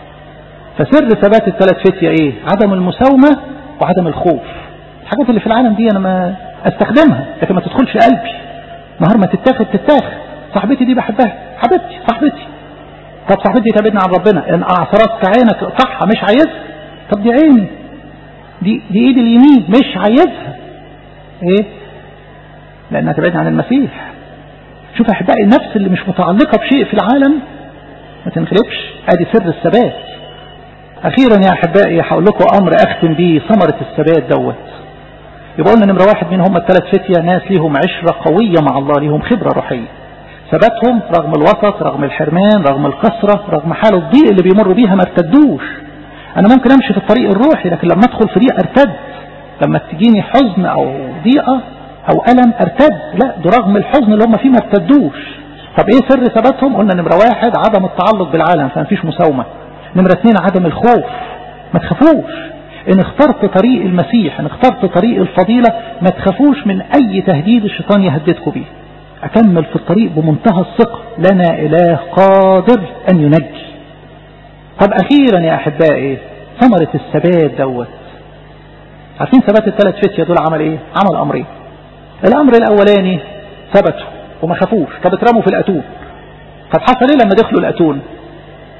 فسر ثبات الثلاث فتية ايه عدم المساومة وعدم الخوف الحاجات اللي في العالم دي انا ما استخدمها لكن ما تدخلش قلبي نهار ما تتاخد تتاخد صاحبتي دي بحبها حبيبتي صاحبتي طب صاحبتي تبعدنا عن ربنا ان اعثرتك عينك اقطعها مش عايزها طب دي عيني دي دي ايد اليمين مش عايزها ايه لانها تبعدنا عن المسيح شوف احبائي النفس اللي مش متعلقة بشيء في العالم ما تنغلبش ادي سر الثبات اخيرا يا احبائي هقول لكم امر اختم بيه ثمرة الثبات دوت يبقى قلنا نمرة واحد من هم الثلاث فتية ناس ليهم عشرة قوية مع الله ليهم خبرة روحية ثباتهم رغم الوسط رغم الحرمان رغم الكسرة رغم حال الضيق اللي بيمروا بيها ما ارتدوش انا ممكن امشي في الطريق الروحي لكن لما ادخل في ضيق ارتد لما تجيني حزن او ضيقة او الم ارتد لا ده رغم الحزن اللي هم فيه ما ارتدوش طب ايه سر ثباتهم قلنا نمرة واحد عدم التعلق بالعالم فما فيش مساومة نمرة اثنين عدم الخوف ما تخافوش ان اخترت طريق المسيح ان اخترت طريق الفضيلة ما تخافوش من اي تهديد الشيطان يهددكم بيه اكمل في الطريق بمنتهى الثقة لنا اله قادر ان ينجي طب اخيرا يا احبائي ثمرة الثبات دوت عارفين ثبات الثلاث فتية دول عمل ايه عمل امرين الامر الاولاني ثبتوا وما خافوش طب اترموا في الاتون طب حصل ايه لما دخلوا الاتون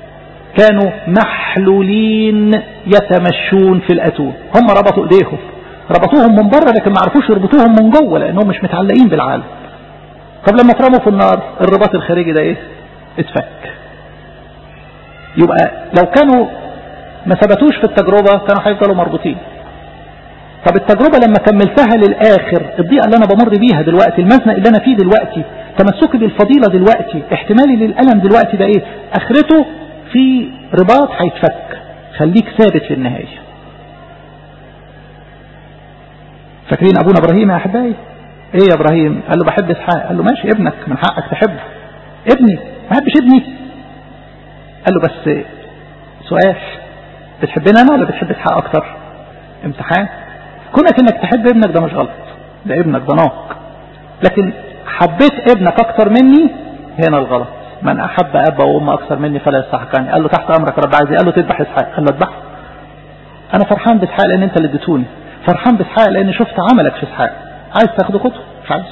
كانوا محلولين يتمشون في الأتون هم ربطوا ايديهم ربطوهم من بره لكن ما عرفوش يربطوهم من جوه لانهم مش متعلقين بالعالم طب لما اترموا في النار الرباط الخارجي ده ايه اتفك يبقى لو كانوا ما ثبتوش في التجربة كانوا هيفضلوا مربوطين طب التجربة لما كملتها للآخر الضيقة اللي أنا بمر بيها دلوقتي المزنق اللي أنا فيه دلوقتي تمسكي بالفضيلة دلوقتي احتمالي للألم دلوقتي ده إيه آخرته في رباط هيتفك خليك ثابت للنهاية فاكرين أبونا إبراهيم يا أحبائي إيه يا إبراهيم قال له بحب إسحاق قال له ماشي ابنك من حقك تحبه ابني ما بحبش ابني قال له بس سؤال بتحبني أنا ولا بتحب إسحاق أكتر امتحان كونك انك تحب ابنك ده مش غلط ده ابنك ده ناق لكن حبيت ابنك اكتر مني هنا الغلط من احب اب وام اكثر مني فلا يستحقني قال له تحت امرك رب عايز قال له تذبح اسحاق قال له اذبحه انا فرحان باسحاق لان انت اللي اديتوني فرحان باسحاق لان شفت عملك في اسحاق عايز تاخده خده مش عايز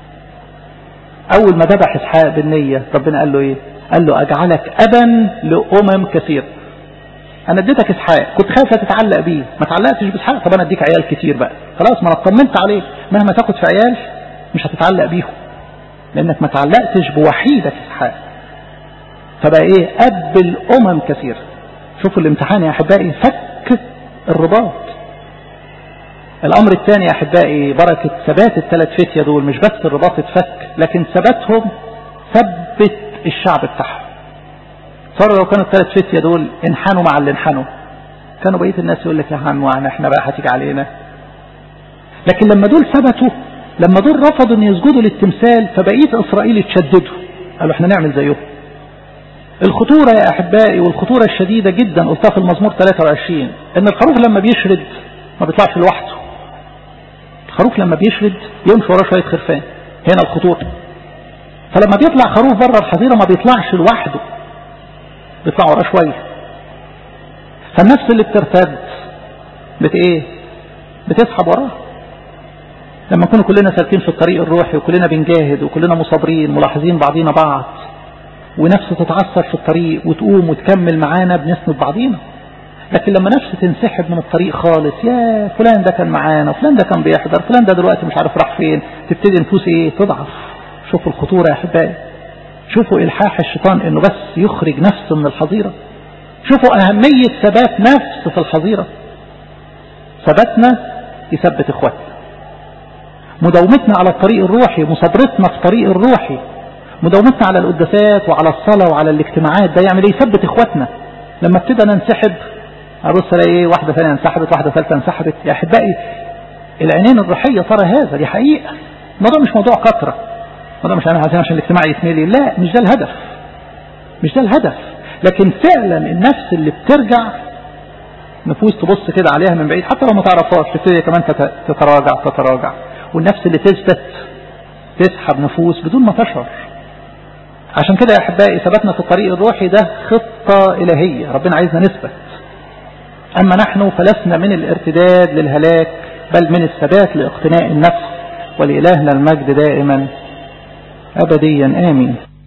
اول ما ذبح اسحاق بالنيه ربنا قال له ايه قال له اجعلك ابا لامم كثير انا اديتك اسحاق كنت خايف تتعلق بيه ما تعلقتش باسحاق طب انا اديك عيال كتير بقى خلاص ما انا اطمنت عليك مهما تاخد في عيال مش هتتعلق بيهم لانك ما تعلقتش بوحيدك اسحاق فبقى ايه اب الامم كثير شوفوا الامتحان يا احبائي فك الرباط الامر الثاني يا احبائي بركة ثبات الثلاث فتية دول مش بس الرباط اتفك لكن ثباتهم ثبت الشعب بتاعهم صار لو كانوا الثلاث فتية دول انحنوا مع اللي انحنوا كانوا بقية الناس يقول لك يا عم وانا احنا بقى هتيجي علينا لكن لما دول ثبتوا لما دول رفضوا ان يسجدوا للتمثال فبقية اسرائيل اتشددوا قالوا احنا نعمل زيهم الخطورة يا احبائي والخطورة الشديدة جدا قلتها في المزمور 23 ان الخروف لما بيشرد ما بيطلعش لوحده الخروف لما بيشرد يمشي وراه شوية خرفان هنا الخطورة فلما بيطلع خروف بره الحظيرة ما بيطلعش لوحده بيطلع وراه شوية فالنفس اللي بترتد بت ايه بتسحب وراه لما نكون كلنا سالكين في الطريق الروحي وكلنا بنجاهد وكلنا مصابرين ملاحظين بعضينا بعض ونفس تتعثر في الطريق وتقوم وتكمل معانا بنسند بعضينا لكن لما نفس تنسحب من الطريق خالص يا فلان ده كان معانا فلان ده كان بيحضر فلان ده دلوقتي مش عارف راح فين تبتدي نفوس ايه تضعف شوفوا الخطورة يا احبائي شوفوا إلحاح الشيطان انه بس يخرج نفسه من الحظيرة شوفوا أهمية ثبات نفس في الحظيرة ثباتنا يثبت اخواتنا مداومتنا على الطريق الروحي مصابرتنا في الطريق الروحي مداومتنا على القداسات وعلى الصلاة وعلى الاجتماعات ده يعمل ايه يثبت اخواتنا لما ابتدى ننسحب ابص الاقي ايه واحدة ثانية انسحبت واحدة ثالثة انسحبت يا احبائي العينين الروحية ترى هذا دي حقيقة الموضوع مش موضوع كثرة الموضوع مش عشان عشان الاجتماع يتملي لا مش ده الهدف مش ده الهدف لكن فعلا النفس اللي بترجع نفوس تبص كده عليها من بعيد حتى لو ما تعرفهاش تبتدي كمان تتراجع تتراجع والنفس اللي تثبت تسحب نفوس بدون ما تشعر عشان كده يا احبائي ثبتنا في الطريق الروحي ده خطة الهية ربنا عايزنا نثبت اما نحن فلسنا من الارتداد للهلاك بل من الثبات لاقتناء النفس ولإلهنا المجد دائما أبديا آمين